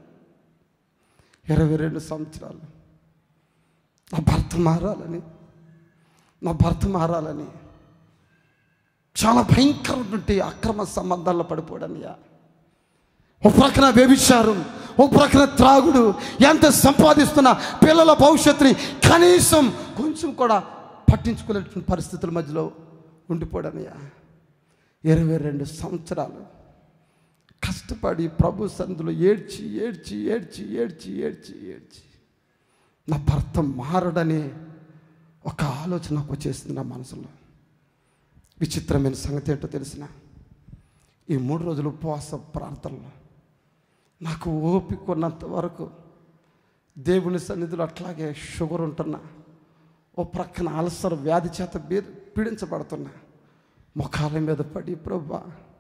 ఇరవై రెండు సంవత్సరాలు నా భర్త మారాలని నా భర్త మారాలని చాలా భయంకరమైనటువంటి అక్రమ సంబంధాల్లో పడిపోయాడన్నయ్య ఒక ప్రక్కన వ్యభిచారం ఒక ప్రక్కన త్రాగుడు ఎంత సంపాదిస్తున్నా పిల్లల భవిష్యత్తుని కనీసం కొంచెం కూడా పట్టించుకునేటువంటి పరిస్థితుల మధ్యలో ఉండిపోయాడనయ్య ఇరవై రెండు సంవత్సరాలు కష్టపడి ప్రభు సందులో ఏడ్చి ఏడ్చి ఏడ్చి ఏడ్చి ఏడ్చి ఏడ్చి నా భర్త మారడని ఒక ఆలోచన నాకు వచ్చేసింది నా మనసులో విచిత్రమైన సంగతి ఏంటో తెలిసిన ఈ మూడు రోజులు ఉపవాస ప్రార్థనలో నాకు ఓపిక ఉన్నంత వరకు దేవుని సన్నిధిలో అట్లాగే షుగర్ ఉంటున్నా ఓ ప్రక్కన అల్సర్ వ్యాధి చేత బీ- పీడించబడుతున్నా ముఖాల మీద పడి ప్రభా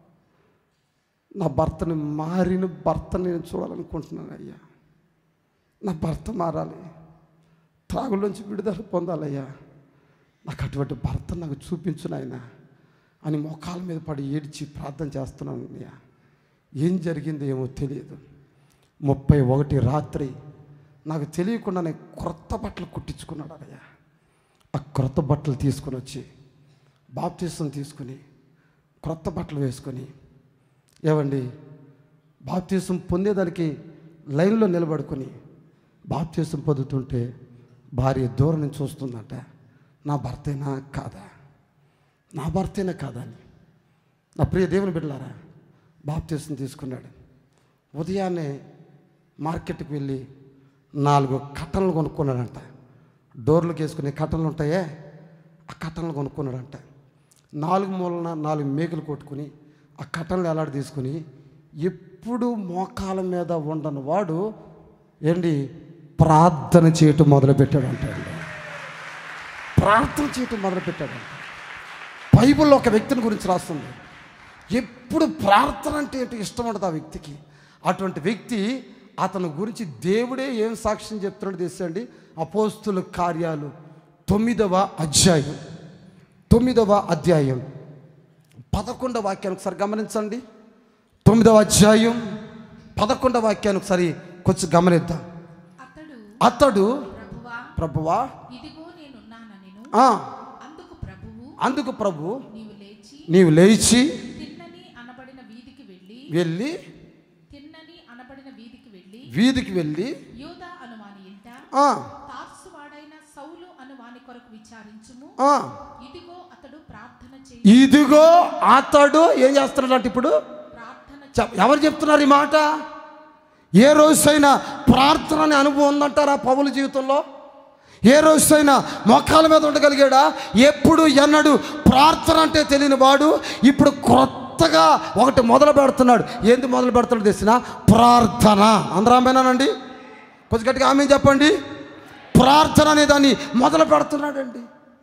నా భర్తని మారిన భర్తని నేను చూడాలనుకుంటున్నాను అయ్యా నా భర్త మారాలి త్రాగులోంచి విడుదల పొందాలయ్యా నాకు అటువంటి భర్త నాకు చూపించు నాయనా అని మోకాల మీద పడి ఏడ్చి ప్రార్థన చేస్తున్నాను అయ్యా ఏం జరిగిందో ఏమో తెలియదు ముప్పై ఒకటి రాత్రి నాకు తెలియకుండానే క్రొత్త బట్టలు కుట్టించుకున్నాడు అయ్యా ఆ క్రొత్త బట్టలు తీసుకొని వచ్చి బాప్తీసం తీసుకుని క్రొత్త బట్టలు వేసుకొని ఏవండి బాప్తీసం పొందేదానికి లైన్లో నిలబడుకొని బాప్తీసం పొందుతుంటే భార్య దూరం నుంచి చూస్తుందంట నా భర్తేనా కాదా నా భర్తేనా కాదా అని నా ప్రియ దేవుని బిడ్డలారా బాప్తీసం తీసుకున్నాడు ఉదయాన్నే మార్కెట్కి వెళ్ళి నాలుగు కట్టలు కొనుక్కున్నాడంట డోర్లకు వేసుకునే కట్టలు ఉంటాయే ఆ కట్టలు కొనుక్కున్నాడంట నాలుగు మూలన నాలుగు మేకలు కొట్టుకుని ఆ కట్టలు ఎలాడ తీసుకుని ఎప్పుడు మోకాల మీద ఉండని వాడు ఏంటి ప్రార్థన చేయటం మొదలుపెట్టాడంట అండి ప్రార్థన చేయటం మొదలుపెట్టాడంట బైబిల్లో ఒక వ్యక్తిని గురించి రాస్తుంది ఎప్పుడు ప్రార్థన అంటే ఏంటో ఇష్టం ఉండదు ఆ వ్యక్తికి అటువంటి వ్యక్తి అతని గురించి దేవుడే ఏం సాక్ష్యం చెప్తున్నాడు తెలుసండి అపోస్తుల కార్యాలు తొమ్మిదవ అధ్యాయం తొమ్మిదవ అధ్యాయం పదకొండవ వాక్యాన్ని ఒకసారి గమనించండి తొమ్మిదవ అధ్యాయం పదకొండవ వాక్యాన్ని ఒకసారి కొంచెం గమనిద్దాం అతడు అతడు ప్రభువా ప్రభువా ఇదిగో నేనున్నానెను ఆ, అందుకు ప్రభువు అందుకు ప్రభు నీవు లేచి నీవు లేచి తిన్నని అనబడిన వీధికి వెళ్ళి వెళ్ళి తిన్నని అనబడిన వీధికి వెళ్ళి వీధికి వెళ్ళి యోధా అనువాని ఇంట ఆ, తార్సువాడైన సౌలు అనువాని కొరకు విచారించుము ఆ, ఇదిగో అతడు ప్రార్థన చేయి ఇదిగో అతడు ఏం చేస్తున్నాడు ఇప్పుడు ప్రార్థన చెప్- ఎవరు చెప్తున్నారు ఈ మాట ఏ రోజైనా ప్రార్థన అనే అనుభవం ఉందంటారా పౌల జీవితంలో ఏ రోజైనా మొక్కల మీద ఉండగలిగాడా ఎప్పుడు ఎన్నడు ప్రార్థన అంటే తెలియని వాడు ఇప్పుడు కొత్తగా ఒకటి మొదలు పెడుతున్నాడు ఏంది మొదలు పెడుతున్నాడు తెలిసిన ప్రార్థన అందరూ ఆమెనానండి కొంచెం గట్టిగా ఆమె చెప్పండి ప్రార్థన అనే దాన్ని మొదలు పెడుతున్నాడండి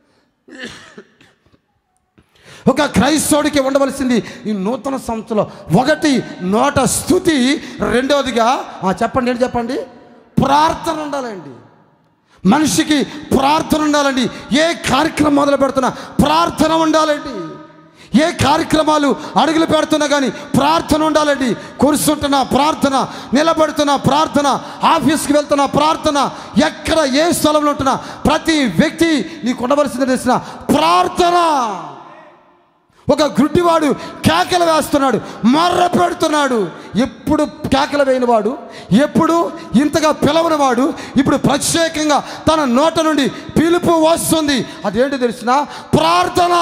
ఒక క్రైస్తవుడికి ఉండవలసింది ఈ నూతన సంవత్సరంలో ఒకటి నోట స్థుతి రెండవదిగా ఆ, చెప్పండి ఏంటి చెప్పండి ప్రార్థన ఉండాలండి మనిషికి ప్రార్థన ఉండాలండి ఏ కార్యక్రమం మొదలు పెడుతున్నా ప్రార్థన ఉండాలండి ఏ కార్యక్రమాలు అడుగులు పెడుతున్నా కానీ ప్రార్థన ఉండాలండి కూర్చుంటున్నా ప్రార్థన నిలబడుతున్న ప్రార్థన ఆఫీస్కి వెళ్తున్న ప్రార్థన ఎక్కడ ఏ స్థలంలో ఉంటున్నా ప్రతి వ్యక్తి నీకు ఉండవలసింది తెలిసిన ప్రార్థన ఒక గుడ్డివాడు కేకలు వేస్తున్నాడు మర్ర పెడుతున్నాడు ఎప్పుడు కేకలు వేయనివాడు ఎప్పుడు ఇంతగా పిలవనివాడు ఇప్పుడు ప్రత్యేకంగా తన నోట నుండి పిలుపు వస్తుంది అదేంటి తెలిసిన ప్రార్థన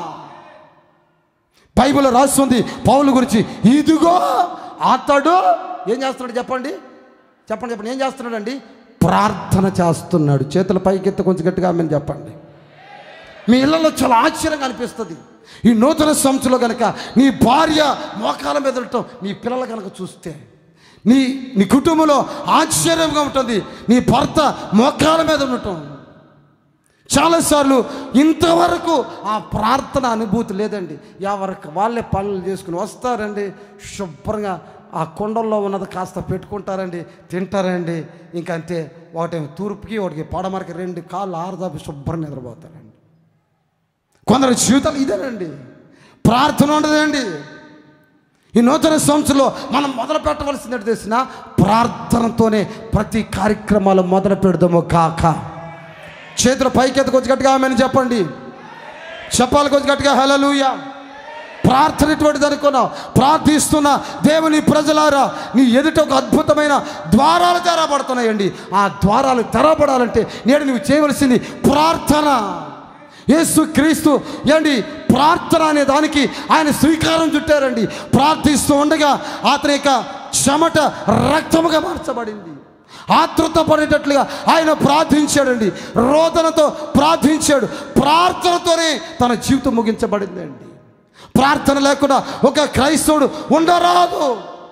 బైబిల్ రాస్తుంది పౌలు గురించి ఇదిగో అతడు ఏం చేస్తున్నాడు చెప్పండి చెప్పండి చెప్పండి ఏం చేస్తున్నాడండి ప్రార్థన చేస్తున్నాడు చేతుల పైకెత్తి కొంచెం గట్టిగా ఆమెను చెప్పండి మీ ఇళ్ళలో చాలా ఆశ్చర్యంగా అనిపిస్తుంది ఈ నూతన సంవత్సరంలో కనుక నీ భార్య మోకాల మీద ఉండటం నీ పిల్లలు కనుక చూస్తే నీ నీ కుటుంబంలో ఆశ్చర్యంగా ఉంటుంది నీ భర్త మోకాల మీద ఉండటం చాలాసార్లు ఇంతవరకు ఆ ప్రార్థన అనుభూతి లేదండి ఎవరికి వాళ్ళే పనులు చేసుకుని వస్తారండి శుభ్రంగా ఆ కొండల్లో ఉన్నది కాస్త పెట్టుకుంటారండి తింటారండి ఇంకా అంతే ఒకటి తూర్పుకి ఒకటికి పడమరకి రెండు కాళ్ళు ఆరుదాపి శుభ్రంగా నిద్రపోతారండి కొందరు జీవితాలు ఇదేనండి ప్రార్థన ఉండదండి ఈ నూతన సంవత్సరంలో మనం మొదలు పెట్టవలసినట్టు తెలిసిన ప్రార్థనతోనే ప్రతి కార్యక్రమాలు మొదలు పెడదాము కాక చేతుల పైకెత్తి కొంచెం గట్టిగా ఆమెను చెప్పండి చెప్పాలి కొంచెం గట్టిగా హలలుయ ప్రార్థన ఎటువంటిది అనుకున్నావు ప్రార్థిస్తున్న దేవుని ప్రజలారా నీ ఎదుట ఒక అద్భుతమైన ద్వారాలు తెరబడుతున్నాయండి ఆ ద్వారాలు తెరబడాలంటే నేడు నువ్వు చేయవలసింది ప్రార్థన యేసు క్రీస్తు ఏండి ప్రార్థన అనే దానికి ఆయన శ్రీకారం చుట్టారండి ప్రార్థిస్తూ ఉండగా అతని యొక్క చెమట రక్తముగా మార్చబడింది ఆతృత పడేటట్లుగా ఆయన ప్రార్థించాడండి రోదనతో ప్రార్థించాడు ప్రార్థనతోనే తన జీవితం ముగించబడిందండి ప్రార్థన లేకుండా ఒక క్రైస్తవుడు ఉండరాదు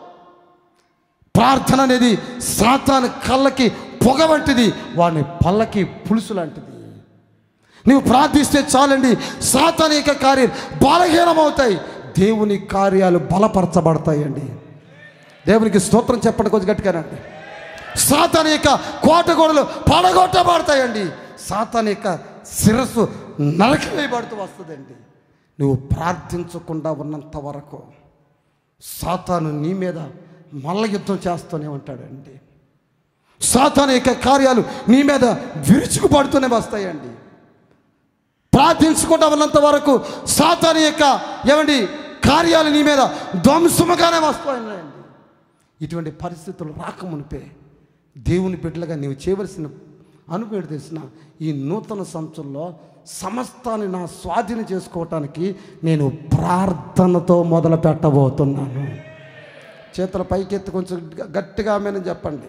ప్రార్థన అనేది సాతాను కళ్ళకి పొగ వంటిది వాడిని పళ్ళకి పులుసు లాంటిది నువ్వు ప్రార్థిస్తే చాలండి సాతాను యొక్క కార్యాలు బలహీనమవుతాయి దేవుని కార్యాలు బలపరచబడతాయండి దేవునికి స్తోత్రం చెప్పండి కొంచెం గట్టిగానండి సాతాను యొక్క కోట గోడలు పడగొట్టబడతాయండి సాతాను యొక్క శిరస్సు నరకవేయబడుతూ వస్తుందండి నువ్వు ప్రార్థించకుండా ఉన్నంత వరకు సాతాను నీ మీద మల్ల యుద్ధం చేస్తూనే ఉంటాడండి సాతాను యొక్క కార్యాలు నీ మీద విరుచుకుపడుతూనే వస్తాయండి ప్రార్థించకుండా ఉన్నంత వరకు సాతాను యొక్క ఏమండి కార్యాలు నీ మీద ధ్వంసముగానే వస్తాయండి ఇటువంటి పరిస్థితులు రాకమునిపే దేవుని బిడ్డలుగా నీవు చేయవలసిన అనుభవం తెలిసిన ఈ నూతన సంవత్సరంలో సమస్తాన్ని నా స్వాధీనం చేసుకోవటానికి నేను ప్రార్థనతో మొదలు పెట్టబోతున్నాను చేతుల పైకెత్తి కొంచెం గట్టిగా ఆమెను చెప్పండి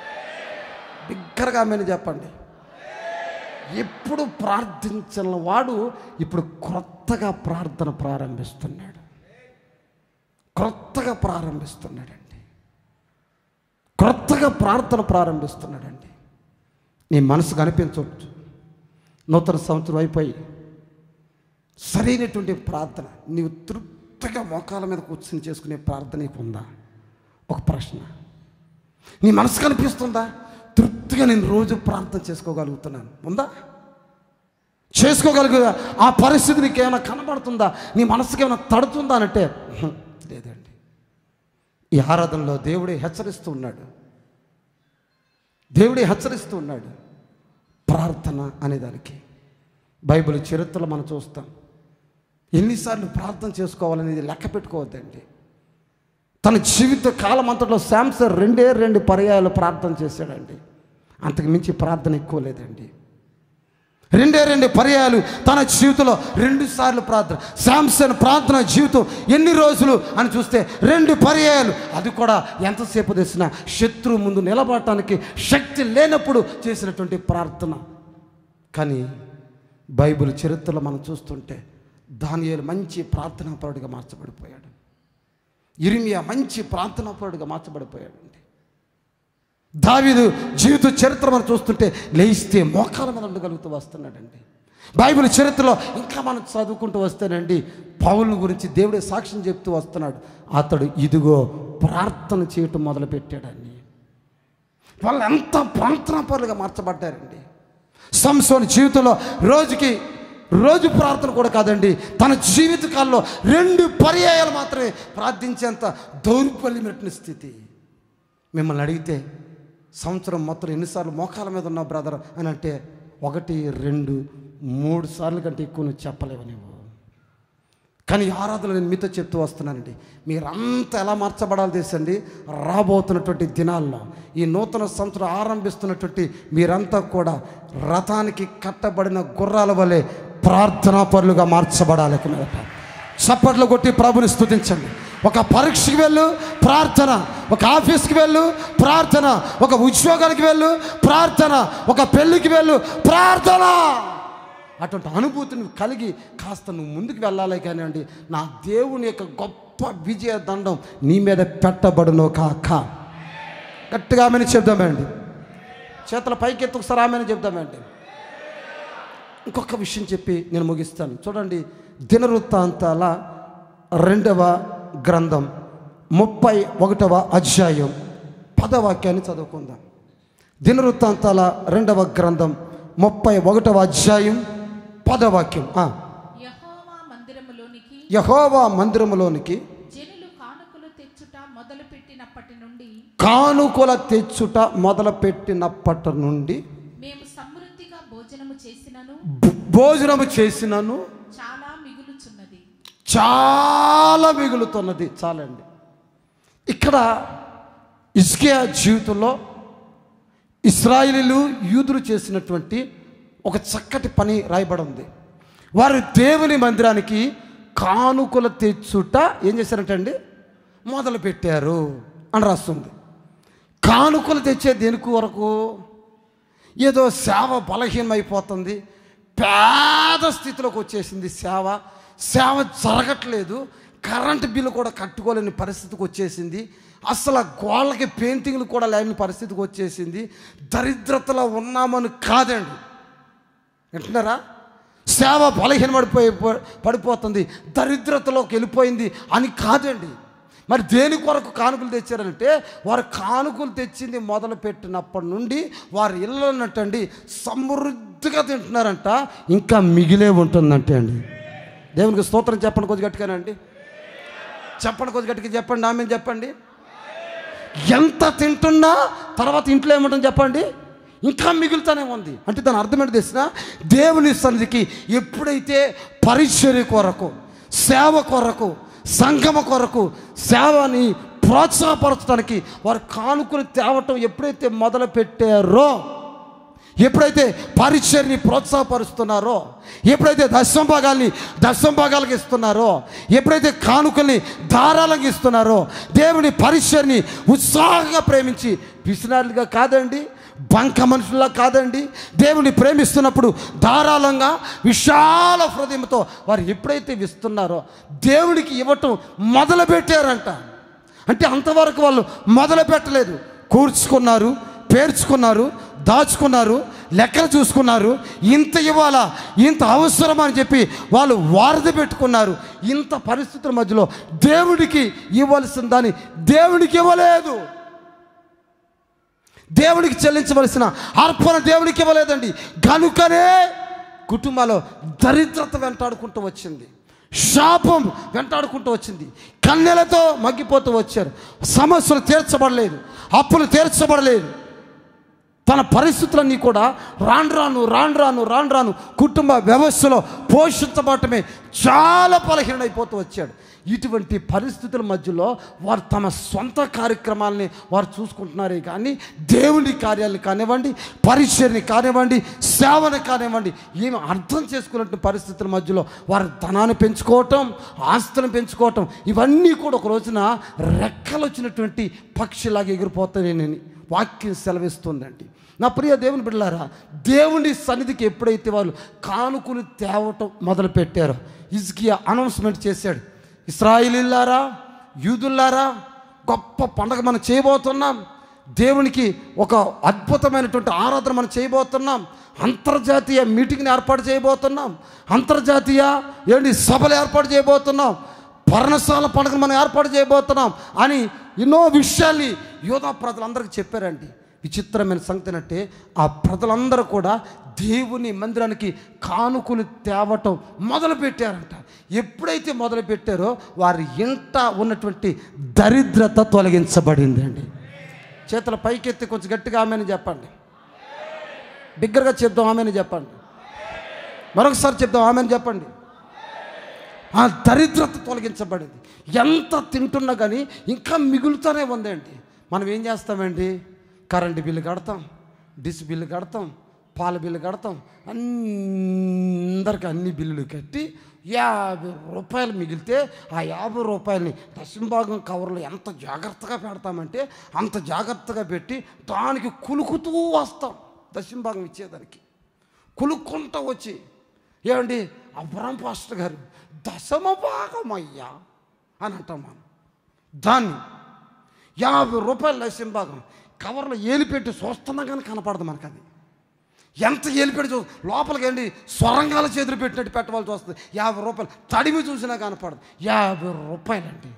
బిగ్గరగా ఆమెను చెప్పండి ఎప్పుడు ప్రార్థించిన వాడు ఇప్పుడు క్రొత్తగా ప్రార్థన ప్రారంభిస్తున్నాడు క్రొత్తగా ప్రారంభిస్తున్నాడండి క్రొత్తగా ప్రార్థన ప్రారంభిస్తున్నాడండి నీ మనసు కనిపించవచ్చు నూతన సంవత్సరం అయిపోయి సరైనటువంటి ప్రార్థన నీవు తృప్తిగా మోకాల మీద కూర్చొని చేసుకునే ప్రార్థన నీకు ఉందా ఒక ప్రశ్న నీ మనసు కనిపిస్తుందా తృప్తిగా నేను రోజు ప్రార్థన చేసుకోగలుగుతున్నాను ఉందా చేసుకోగలుగుదా ఆ పరిస్థితి నీకు ఏమైనా కనబడుతుందా నీ మనసుకి ఏమైనా తడుతుందా అంటే "హ్మ్, లేదండి ఈ ఆరాధనలో దేవుడే హెచ్చరిస్తూ ఉన్నాడు దేవుడే హెచ్చరిస్తూ ఉన్నాడు ప్రార్థన అనేదానికి బైబిల్ చరిత్రలో మనం చూస్తాం ఎన్నిసార్లు ప్రార్థన చేసుకోవాలనేది లెక్క పెట్టుకోవద్దండి తన జీవిత కాలం అంతట్లో శాంసర్ రెండే రెండు పర్యాయాలు ప్రార్థన చేశాడండి అంతకు మించి ప్రార్థన ఎక్కువ లేదండి రెండే రెండు పర్యాయాలు తన జీవితంలో రెండు సార్లు ప్రార్థన శాంసన్ ప్రార్థన జీవితం ఎన్ని రోజులు అని చూస్తే రెండు పర్యాయాలు అది కూడా ఎంతసేపు తెసిన శత్రువు ముందు నిలబడటానికి శక్తి లేనప్పుడు చేసినటువంటి ప్రార్థన కానీ బైబిల్ చరిత్రలో మనం చూస్తుంటే దానియేలు మంచి ప్రార్థనాపరుడిగా మార్చబడిపోయాడు ఇరిమియా మంచి ప్రార్థనాపరుడిగా మార్చబడిపోయాడండి దావీదు జీవిత చరిత్ర మనం చూస్తుంటే లేస్తే మోకాల మీద ఉండగలుగుతూ వస్తున్నాడండి బైబిల్ చరిత్రలో ఇంకా మనం చదువుకుంటూ వస్తేనండి పౌలను గురించి దేవుడే సాక్ష్యం చెప్తూ వస్తున్నాడు అతడు ఇదిగో ప్రార్థన చేయటం మొదలుపెట్టాడని వాళ్ళు ఎంత ప్రార్థనా పరులుగా మార్చబడ్డారండి సంసోని జీవితంలో రోజుకి రోజు ప్రార్థన కూడా కాదండి తన జీవితకాలంలో రెండు పర్యాయాలు మాత్రమే ప్రార్థించేంత దౌర్బల్యమైన స్థితి మిమ్మల్ని అడిగితే సంవత్సరం మొత్తం ఎన్నిసార్లు మోకాల మీద ఉన్నావు బ్రదర్ అని అంటే ఒకటి రెండు మూడు సార్లు కంటే ఎక్కువ నువ్వు చెప్పలేవు నువ్వు కానీ ఈ ఆరాధన నేను మీతో చెప్తూ వస్తున్నానండి మీరంతా ఎలా మార్చబడాలి తెలుసండి రాబోతున్నటువంటి దినాల్లో ఈ నూతన సంవత్సరం ఆరంభిస్తున్నటువంటి మీరంతా కూడా రథానికి కట్టబడిన గుర్రాల వలె ప్రార్థనా పరులుగా మార్చబడాలి ఇక మీదట చప్పట్లు కొట్టి ప్రభుని స్తుతించండి ఒక పరీక్షకి వెళ్ళు ప్రార్థన ఒక ఆఫీస్కి వెళ్ళు ప్రార్థన ఒక ఉద్యోగానికి వెళ్ళు ప్రార్థన ఒక పెళ్ళికి వెళ్ళు ప్రార్థన అటువంటి అనుభూతిని కలిగి కాస్త నువ్వు ముందుకు వెళ్ళాలి కానీ అండి నా దేవుని యొక్క గొప్ప విజయ దండం నీ మీద పెట్టబడును కాక గట్టిగా ఆమెను చెప్దామండి చేతుల పైకి ఎత్తు ఒకసారి ఆమెను చెప్దామండి ఇంకొక విషయం చెప్పి నేను ముగిస్తాను చూడండి దినవృత్తాంతాల రెండవ గ్రంథం ముప్పై ఒకటవ అధ్యాయం పదవాక్యాన్ని చదువుకుందాం దినవృత్తాంతాల రెండవ గ్రంథం ముప్పై ఒకటవ అధ్యాయం పదవాక్యం ఆ. యెహోవా మందిరములోనికి యహోవా మందిరములోనికి జనులు కానుకలు తెచ్చుట మొదలుపెట్టినప్పటి నుండి కానుకల తెచ్చుట మొదలుపెట్టినప్పటి నుండి మేము సమృద్ధిగా భోజనము చేసినను భో- భోజనము చేసినను చాలా మిగులుచున్నది చాలా మిగులుతున్నది చాలండి ఇక్కడ ఇస్కియా జీవితంలో ఇస్రాయిలీలు యూదులు చేసినటువంటి ఒక చక్కటి పని రాయబడి ఉంది వారు దేవుని మందిరానికి కానుకల తెచ్చుట ఏం చేశారంటే అండి మొదలు పెట్టారు అని రాస్తుంది కానుకలు తెచ్చే దేనికి వరకు ఏదో సేవ బలహీనమైపోతుంది పేద స్థితిలోకి వచ్చేసింది సేవ సేవ జరగట్లేదు కరెంటు బిల్లు కూడా కట్టుకోలేని పరిస్థితికి వచ్చేసింది అసలు ఆ గోళ్ళకి పెయింటింగ్లు కూడా లేని పరిస్థితికి వచ్చేసింది దరిద్రతలో ఉన్నామని కాదండి వింటున్నారా సేవ బలహీన పడిపోయి పడిపోతుంది దరిద్రతలోకి వెళ్ళిపోయింది అని కాదండి మరి దేని కొరకు కానుకలు తెచ్చారంటే వారు కానుకలు తెచ్చింది మొదలు పెట్టినప్పటి నుండి వారి ఇళ్ళు ఉన్నట్టండి సమృద్ధిగా తింటున్నారంట ఇంకా మిగిలే ఉంటుందంటే అండి దేవునికి స్తోత్రం చెప్పండి కొద్ది గట్టిగానండి చెప్పండి కొద్ది గట్టిగా చెప్పండి ఆమె చెప్పండి ఎంత తింటున్నా తర్వాత ఇంట్లో ఏముంటుంది చెప్పండి ఇంకా మిగులుతానే ఉంది అంటే దాని అర్థం ఏంటి తెలిసిన దేవుని సన్నిధికి ఎప్పుడైతే పరిచర్య కొరకు సేవ కొరకు సంగమ కొరకు సేవని ప్రోత్సాహపరచడానికి వారు కానుకలు తేవటం ఎప్పుడైతే మొదలు పెట్టారో ఎప్పుడైతే పరిచర్ని ప్రోత్సాహపరుస్తున్నారో ఎప్పుడైతే దశం భాగాల్ని దశం భాగాలకు ఇస్తున్నారో ఎప్పుడైతే కానుకల్ని ధారాళంగా ఇస్తున్నారో దేవుని పరిచర్ని ఉత్సాహంగా ప్రేమించి పిసినారులుగా కాదండి బంక మనుషుల్లా కాదండి దేవుని ప్రేమిస్తున్నప్పుడు ధారాళంగా విశాల హృదయంతో వారు ఎప్పుడైతే ఇస్తున్నారో దేవునికి ఇవ్వటం మొదలుపెట్టారంట అంటే అంతవరకు వాళ్ళు మొదలు పెట్టలేదు కూర్చుకున్నారు పేర్చుకున్నారు దాచుకున్నారు లెక్కలు చూసుకున్నారు ఇంత ఇవ్వాలా ఇంత అవసరం అని చెప్పి వాళ్ళు వారధి పెట్టుకున్నారు ఇంత పరిస్థితుల మధ్యలో దేవుడికి ఇవ్వాల్సిన దాన్ని దేవుడికి ఇవ్వలేదు దేవుడికి చెల్లించవలసిన అర్పణ దేవుడికి ఇవ్వలేదండి కనుకనే కుటుంబాల్లో దరిద్రత వెంటాడుకుంటూ వచ్చింది శాపం వెంటాడుకుంటూ వచ్చింది కన్నెలతో మగ్గిపోతూ వచ్చారు సమస్యలు తీర్చబడలేదు అప్పులు తీర్చబడలేదు తన పరిస్థితులన్నీ కూడా రాను రాను రాను రాను రాను రాను కుటుంబ వ్యవస్థలో పోషించబడటమే చాలా బలహీనైపోతూ వచ్చాడు ఇటువంటి పరిస్థితుల మధ్యలో వారు తమ సొంత కార్యక్రమాలని వారు చూసుకుంటున్నారే కానీ దేవుని కార్యాలు కానివ్వండి పరిచయని కానివ్వండి సేవని కానివ్వండి ఏమి అర్థం చేసుకున్నట్టు పరిస్థితుల మధ్యలో వారు ధనాన్ని పెంచుకోవటం ఆస్తులను పెంచుకోవటం ఇవన్నీ కూడా ఒక రోజున రెక్కలు వచ్చినటువంటి పక్షిలాగా ఎగిరిపోతాయని వాక్యం సెలవిస్తుందండి నా ప్రియ దేవుని బిడ్డలారా దేవుని సన్నిధికి ఎప్పుడైతే వాళ్ళు కానుకలు తేవటం మొదలు పెట్టారో ఇజ్కియా అనౌన్స్మెంట్ చేశాడు ఇస్రాయిలీలారా యూదుల్లారా గొప్ప పండగ మనం చేయబోతున్నాం దేవునికి ఒక అద్భుతమైనటువంటి ఆరాధన మనం చేయబోతున్నాం అంతర్జాతీయ మీటింగ్ని ఏర్పాటు చేయబోతున్నాం అంతర్జాతీయ ఏంటి సభలు ఏర్పాటు చేయబోతున్నాం పర్ణశాల పండుగను మనం ఏర్పాటు చేయబోతున్నాం అని ఎన్నో విషయాల్ని యోధా ప్రజలందరికీ చెప్పారండి విచిత్రమైన సంగతి అంటే ఆ ప్రజలందరూ కూడా దేవుని మందిరానికి కానుకలు తేవటం మొదలు పెట్టారంట ఎప్పుడైతే మొదలు పెట్టారో వారి ఇంట ఉన్నటువంటి దరిద్రత తొలగించబడిందండి చేతుల పైకెత్తి కొంచెం గట్టిగా ఆమెను చెప్పండి బిగ్గరగా చెప్దాం ఆమెను చెప్పండి మరొకసారి చెప్దాం ఆమెను చెప్పండి ఆ దరిద్రత తొలగించబడింది ఎంత తింటున్నా కానీ ఇంకా మిగులుతూనే ఉందండి మనం ఏం చేస్తామండి కరెంటు బిల్లు కడతాం డిస్ బిల్లు కడతాం పాల బిల్లు కడతాం అందరికి అన్ని బిల్లులు కట్టి యాభై రూపాయలు మిగిలితే ఆ యాభై రూపాయలని దశంభాగం కవర్లో ఎంత జాగ్రత్తగా పెడతామంటే అంత జాగ్రత్తగా పెట్టి దానికి కులుకుతూ వస్తాం దశంభాగం ఇచ్చేదానికి కులుక్కుంటూ వచ్చి ఏమండి అబ్రాం పాస్టర్ గారు దశమ భాగం అయ్యా అని అంటాం మనం దాన్ని యాభై రూపాయలు లక్ష్యం భాగం కవర్లో ఏలిపెట్టి చూస్తున్నా కానీ కనపడదు మనకు అది ఎంత ఏలిపెట్టి చూ లోపలికి ఏంటి స్వరంగాల చేతులు పెట్టినట్టు పెట్టవలసి వస్తుంది యాభై రూపాయలు తడిమి చూసినా కనపడదు యాభై రూపాయలండి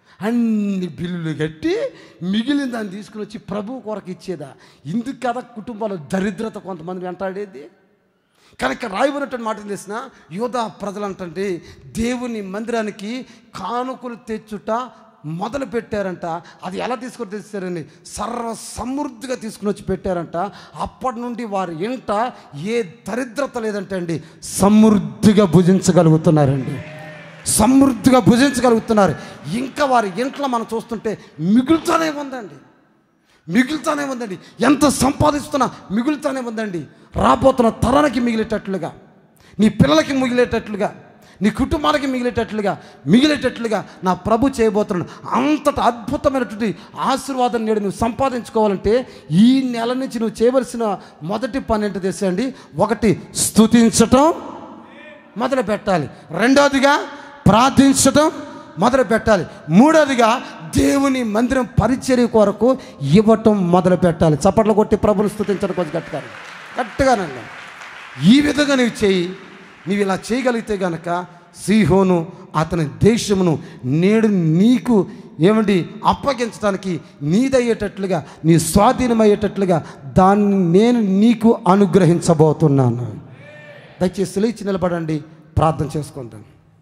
అన్ని బిల్లులు కట్టి మిగిలిన దాన్ని తీసుకుని వచ్చి ప్రభు కొరకు ఇచ్చేదా ఇందుకు కదా కుటుంబాల దరిద్రత కొంతమంది వెంటాడేది కానీ ఇక్కడ రాయబడినటువంటి మాట ఏం తెలిసిన యోధా ప్రజలు అంటే దేవుని మందిరానికి కానుకలు తెచ్చుట మొదలు పెట్టారంట అది ఎలా తీసుకొని తెచ్చారని సర్వ సమృద్ధిగా తీసుకుని వచ్చి పెట్టారంట అప్పటి నుండి వారి ఇంట ఏ దరిద్రత లేదంటే అండి సమృద్ధిగా భుజించగలుగుతున్నారండి సమృద్ధిగా భుజించగలుగుతున్నారు ఇంకా వారి ఇంట్లో మనం చూస్తుంటే మిగులుతూనే ఉందండి మిగులుతానే ఉందండి ఎంత సంపాదిస్తున్నా మిగులుతానే ఉందండి రాబోతున్న తరానికి మిగిలేటట్లుగా నీ పిల్లలకి మిగిలేటట్లుగా నీ కుటుంబానికి మిగిలేటట్లుగా మిగిలేటట్లుగా నా ప్రభు చేయబోతున్నాడు అంతట అద్భుతమైనటువంటి ఆశీర్వాదం నేడు నువ్వు సంపాదించుకోవాలంటే ఈ నెల నుంచి నువ్వు చేయవలసిన మొదటి పని ఏంటో తెలుసండి ఒకటి స్తుతించటం మొదలు పెట్టాలి రెండవదిగా ప్రార్థించటం మొదలు పెట్టాలి మూడవదిగా దేవుని మందిరం పరిచర్య కొరకు ఇవ్వటం మొదలు పెట్టాలి చప్పట్లు కొట్టి ప్రభుని స్థుతించడం కొంచెం గట్టిగా గట్టిగానండి ఈ విధంగా నీవు చేయి నీవు ఇలా చేయగలిగితే గనక సిహోను అతని దేశమును నేడు నీకు ఏమండి అప్పగించడానికి నీదయ్యేటట్లుగా నీ స్వాధీనమయ్యేటట్లుగా దాన్ని నేను నీకు అనుగ్రహించబోతున్నాను దయచేసి లేచి నిలబడండి ప్రార్థన చేసుకుందాం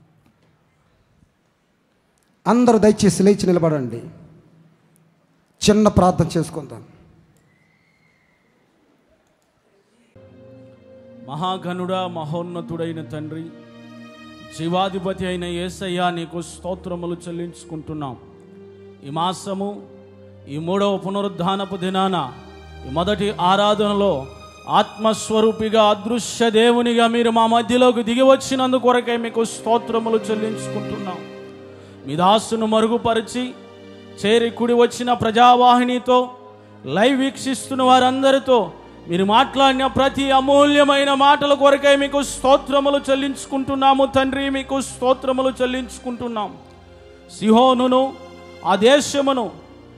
అందరూ దయచేసి లేచి నిలబడండి చిన్న ప్రార్థన చేసుకుందాం మహాఘనుడా మహోన్నతుడైన తండ్రి జీవాధిపతి అయిన యేసయ్య నీకు స్తోత్రములు చెల్లించుకుంటున్నాం ఈ మాసము ఈ మూడవ పునరుద్ధానపు దినాన ఈ మొదటి ఆరాధనలో ఆత్మస్వరూపిగా అదృశ్య దేవునిగా మీరు మా మధ్యలోకి దిగి వచ్చినందుకు కొరకే మీకు స్తోత్రములు చెల్లించుకుంటున్నాం మీ దాసును మరుగుపరిచి చేరి కుడి వచ్చిన ప్రజావాహినితో లైవ్ వీక్షిస్తున్న వారందరితో మీరు మాట్లాడిన ప్రతి అమూల్యమైన మాటల కొరకై మీకు స్తోత్రములు చెల్లించుకుంటున్నాము తండ్రి మీకు స్తోత్రములు చెల్లించుకుంటున్నాం సిహోనును ఆ దేశమును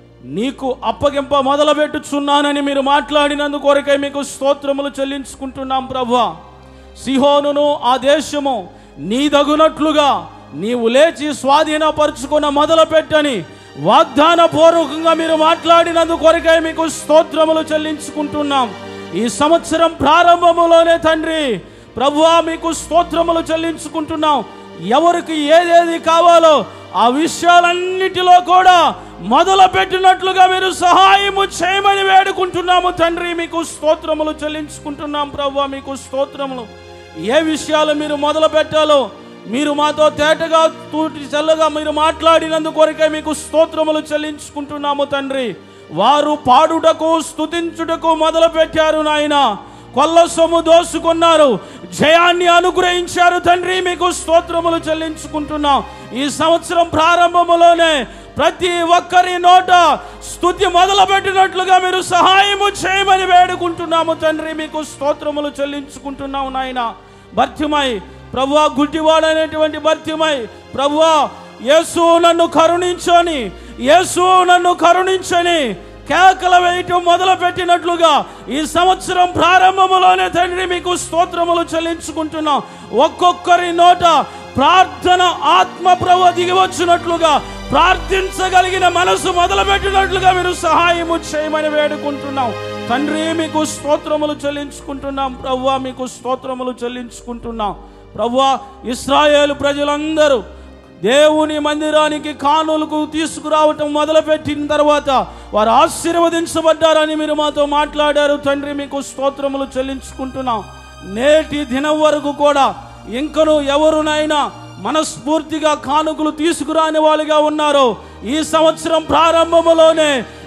నీకు అప్పగింప మొదలుపెట్టుచున్నానని మీరు మాట్లాడినందుకు కొరకై మీకు స్తోత్రములు చెల్లించుకుంటున్నాం ప్రభా సిహోనును ఆ దేశము నీదగునట్లుగా నీవు లేచి స్వాధీనపరుచుకున్న మొదలుపెట్టని వాగ్దాన పూర్వకంగా మీరు మాట్లాడినందుకు కొరకై మీకు స్తోత్రములు చెల్లించుకుంటున్నాం ఈ సంవత్సరం ప్రారంభములోనే తండ్రి ప్రభువా మీకు స్తోత్రములు చెల్లించుకుంటున్నాం ఎవరికి ఏదేది కావాలో ఆ విషయాలన్నిటిలో కూడా మొదలు పెట్టినట్లుగా మీరు సహాయము చేయమని వేడుకుంటున్నాము తండ్రి మీకు స్తోత్రములు చెల్లించుకుంటున్నాం ప్రభు మీకు స్తోత్రములు ఏ విషయాలు మీరు మొదలు పెట్టాలో మీరు మాతో తేటగా తూటి చల్లగా మీరు మాట్లాడినందుకు కొరకే మీకు స్తోత్రములు చెల్లించుకుంటున్నాము తండ్రి వారు పాడుటకు స్తుతించుటకు మొదలు పెట్టారు నాయన కొల్ల సొమ్ము దోసుకున్నారు జయాన్ని అనుగ్రహించారు తండ్రి మీకు స్తోత్రములు చెల్లించుకుంటున్నాం ఈ సంవత్సరం ప్రారంభములోనే ప్రతి ఒక్కరి నోట స్తుతి మొదలు పెట్టినట్లుగా మీరు సహాయము చేయమని వేడుకుంటున్నాము తండ్రి మీకు స్తోత్రములు చెల్లించుకుంటున్నాము నాయన భర్త్యమై ప్రభువా గుడ్డివాడైనటువంటి భర్త్యమై ప్రభువా యేసు నన్ను కరుణించని యేసు నన్ను కరుణించని కేకల వేయటం మొదలు పెట్టినట్లుగా ఈ సంవత్సరం ప్రారంభములోనే తండ్రి మీకు స్తోత్రములు చెల్లించుకుంటున్నాం ఒక్కొక్కరి నోట ప్రార్థన ఆత్మ ప్రభు దిగి వచ్చినట్లుగా ప్రార్థించగలిగిన మనసు మొదలు పెట్టినట్లుగా మీరు సహాయము చేయమని వేడుకుంటున్నాం తండ్రి మీకు స్తోత్రములు చెల్లించుకుంటున్నాం ప్రవ్వా మీకు స్తోత్రములు చెల్లించుకుంటున్నాం ప్రవ్వా ఇస్రాయేలు ప్రజలందరూ దేవుని మందిరానికి కానులకు తీసుకురావటం మొదలుపెట్టిన తర్వాత వారు ఆశీర్వదించబడ్డారని మీరు మాతో మాట్లాడారు తండ్రి మీకు స్తోత్రములు చెల్లించుకుంటున్నాం నేటి దినం వరకు కూడా ఇంకను ఎవరునైనా మనస్ఫూర్తిగా కానుకలు తీసుకురాని వాళ్ళుగా ఉన్నారో ఈ సంవత్సరం ప్రారంభములోనే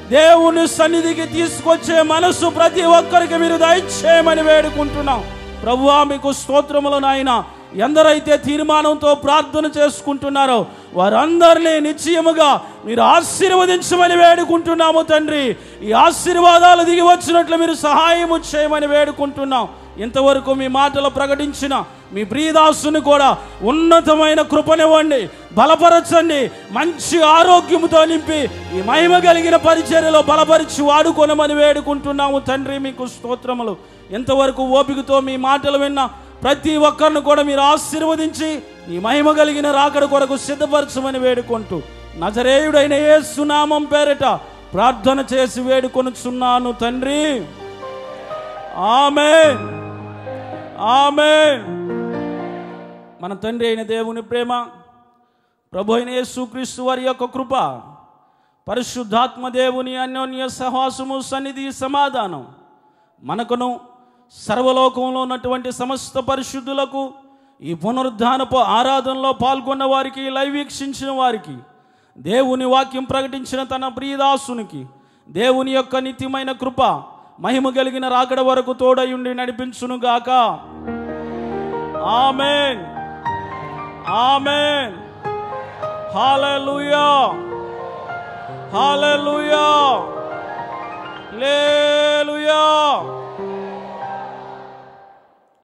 దేవుని సన్నిధికి తీసుకొచ్చే మనసు ప్రతి ఒక్కరికి మీరు దయచేయమని వేడుకుంటున్నాం ప్రభువా మీకు స్తోత్రములు నాయన ఎందరైతే తీర్మానంతో ప్రార్థన చేసుకుంటున్నారో వారందరినీ నిశ్చయముగా మీరు ఆశీర్వదించమని వేడుకుంటున్నాము తండ్రి ఈ ఆశీర్వాదాలు దిగి వచ్చినట్లు మీరు సహాయము చేయమని వేడుకుంటున్నాం ఇంతవరకు మీ మాటలు ప్రకటించిన మీ ప్రియదాసుని కూడా ఉన్నతమైన కృపనివ్వండి బలపరచండి మంచి ఆరోగ్యముతో నింపి ఈ మహిమ కలిగిన పరిచర్యలో బలపరిచి వాడుకొనమని వేడుకుంటున్నాము తండ్రి మీకు స్తోత్రములు ఇంతవరకు ఓపికతో మీ మాటలు విన్న ప్రతి ఒక్కరిని కూడా మీరు ఆశీర్వదించి ఈ మహిమ కలిగిన రాకడ కొరకు సిద్ధపరచమని వేడుకుంటూ నజరేయుడైన ఏ సునామం పేరిట ప్రార్థన చేసి వేడుకొనుచున్నాను తండ్రి ఆమె ఆమె మన తండ్రి అయిన దేవుని ప్రేమ ప్రభు అయిన యేసుక్రీస్తు వారి యొక్క కృప పరిశుద్ధాత్మ దేవుని అన్యోన్య సహవాసము సన్నిధి సమాధానం మనకును సర్వలోకంలో ఉన్నటువంటి సమస్త పరిశుద్ధులకు ఈ పునరుద్ధానపు ఆరాధనలో పాల్గొన్న వారికి లైవ్ వీక్షించిన వారికి దేవుని వాక్యం ప్రకటించిన తన ప్రియదాసునికి దేవుని యొక్క నిత్యమైన కృప మహిమ కలిగిన రాకడ వరకు తోడయుండి నడిపించునుగాక ఆమెన్ ఆమెన్ హల్లెలూయా హల్లెలూయా లే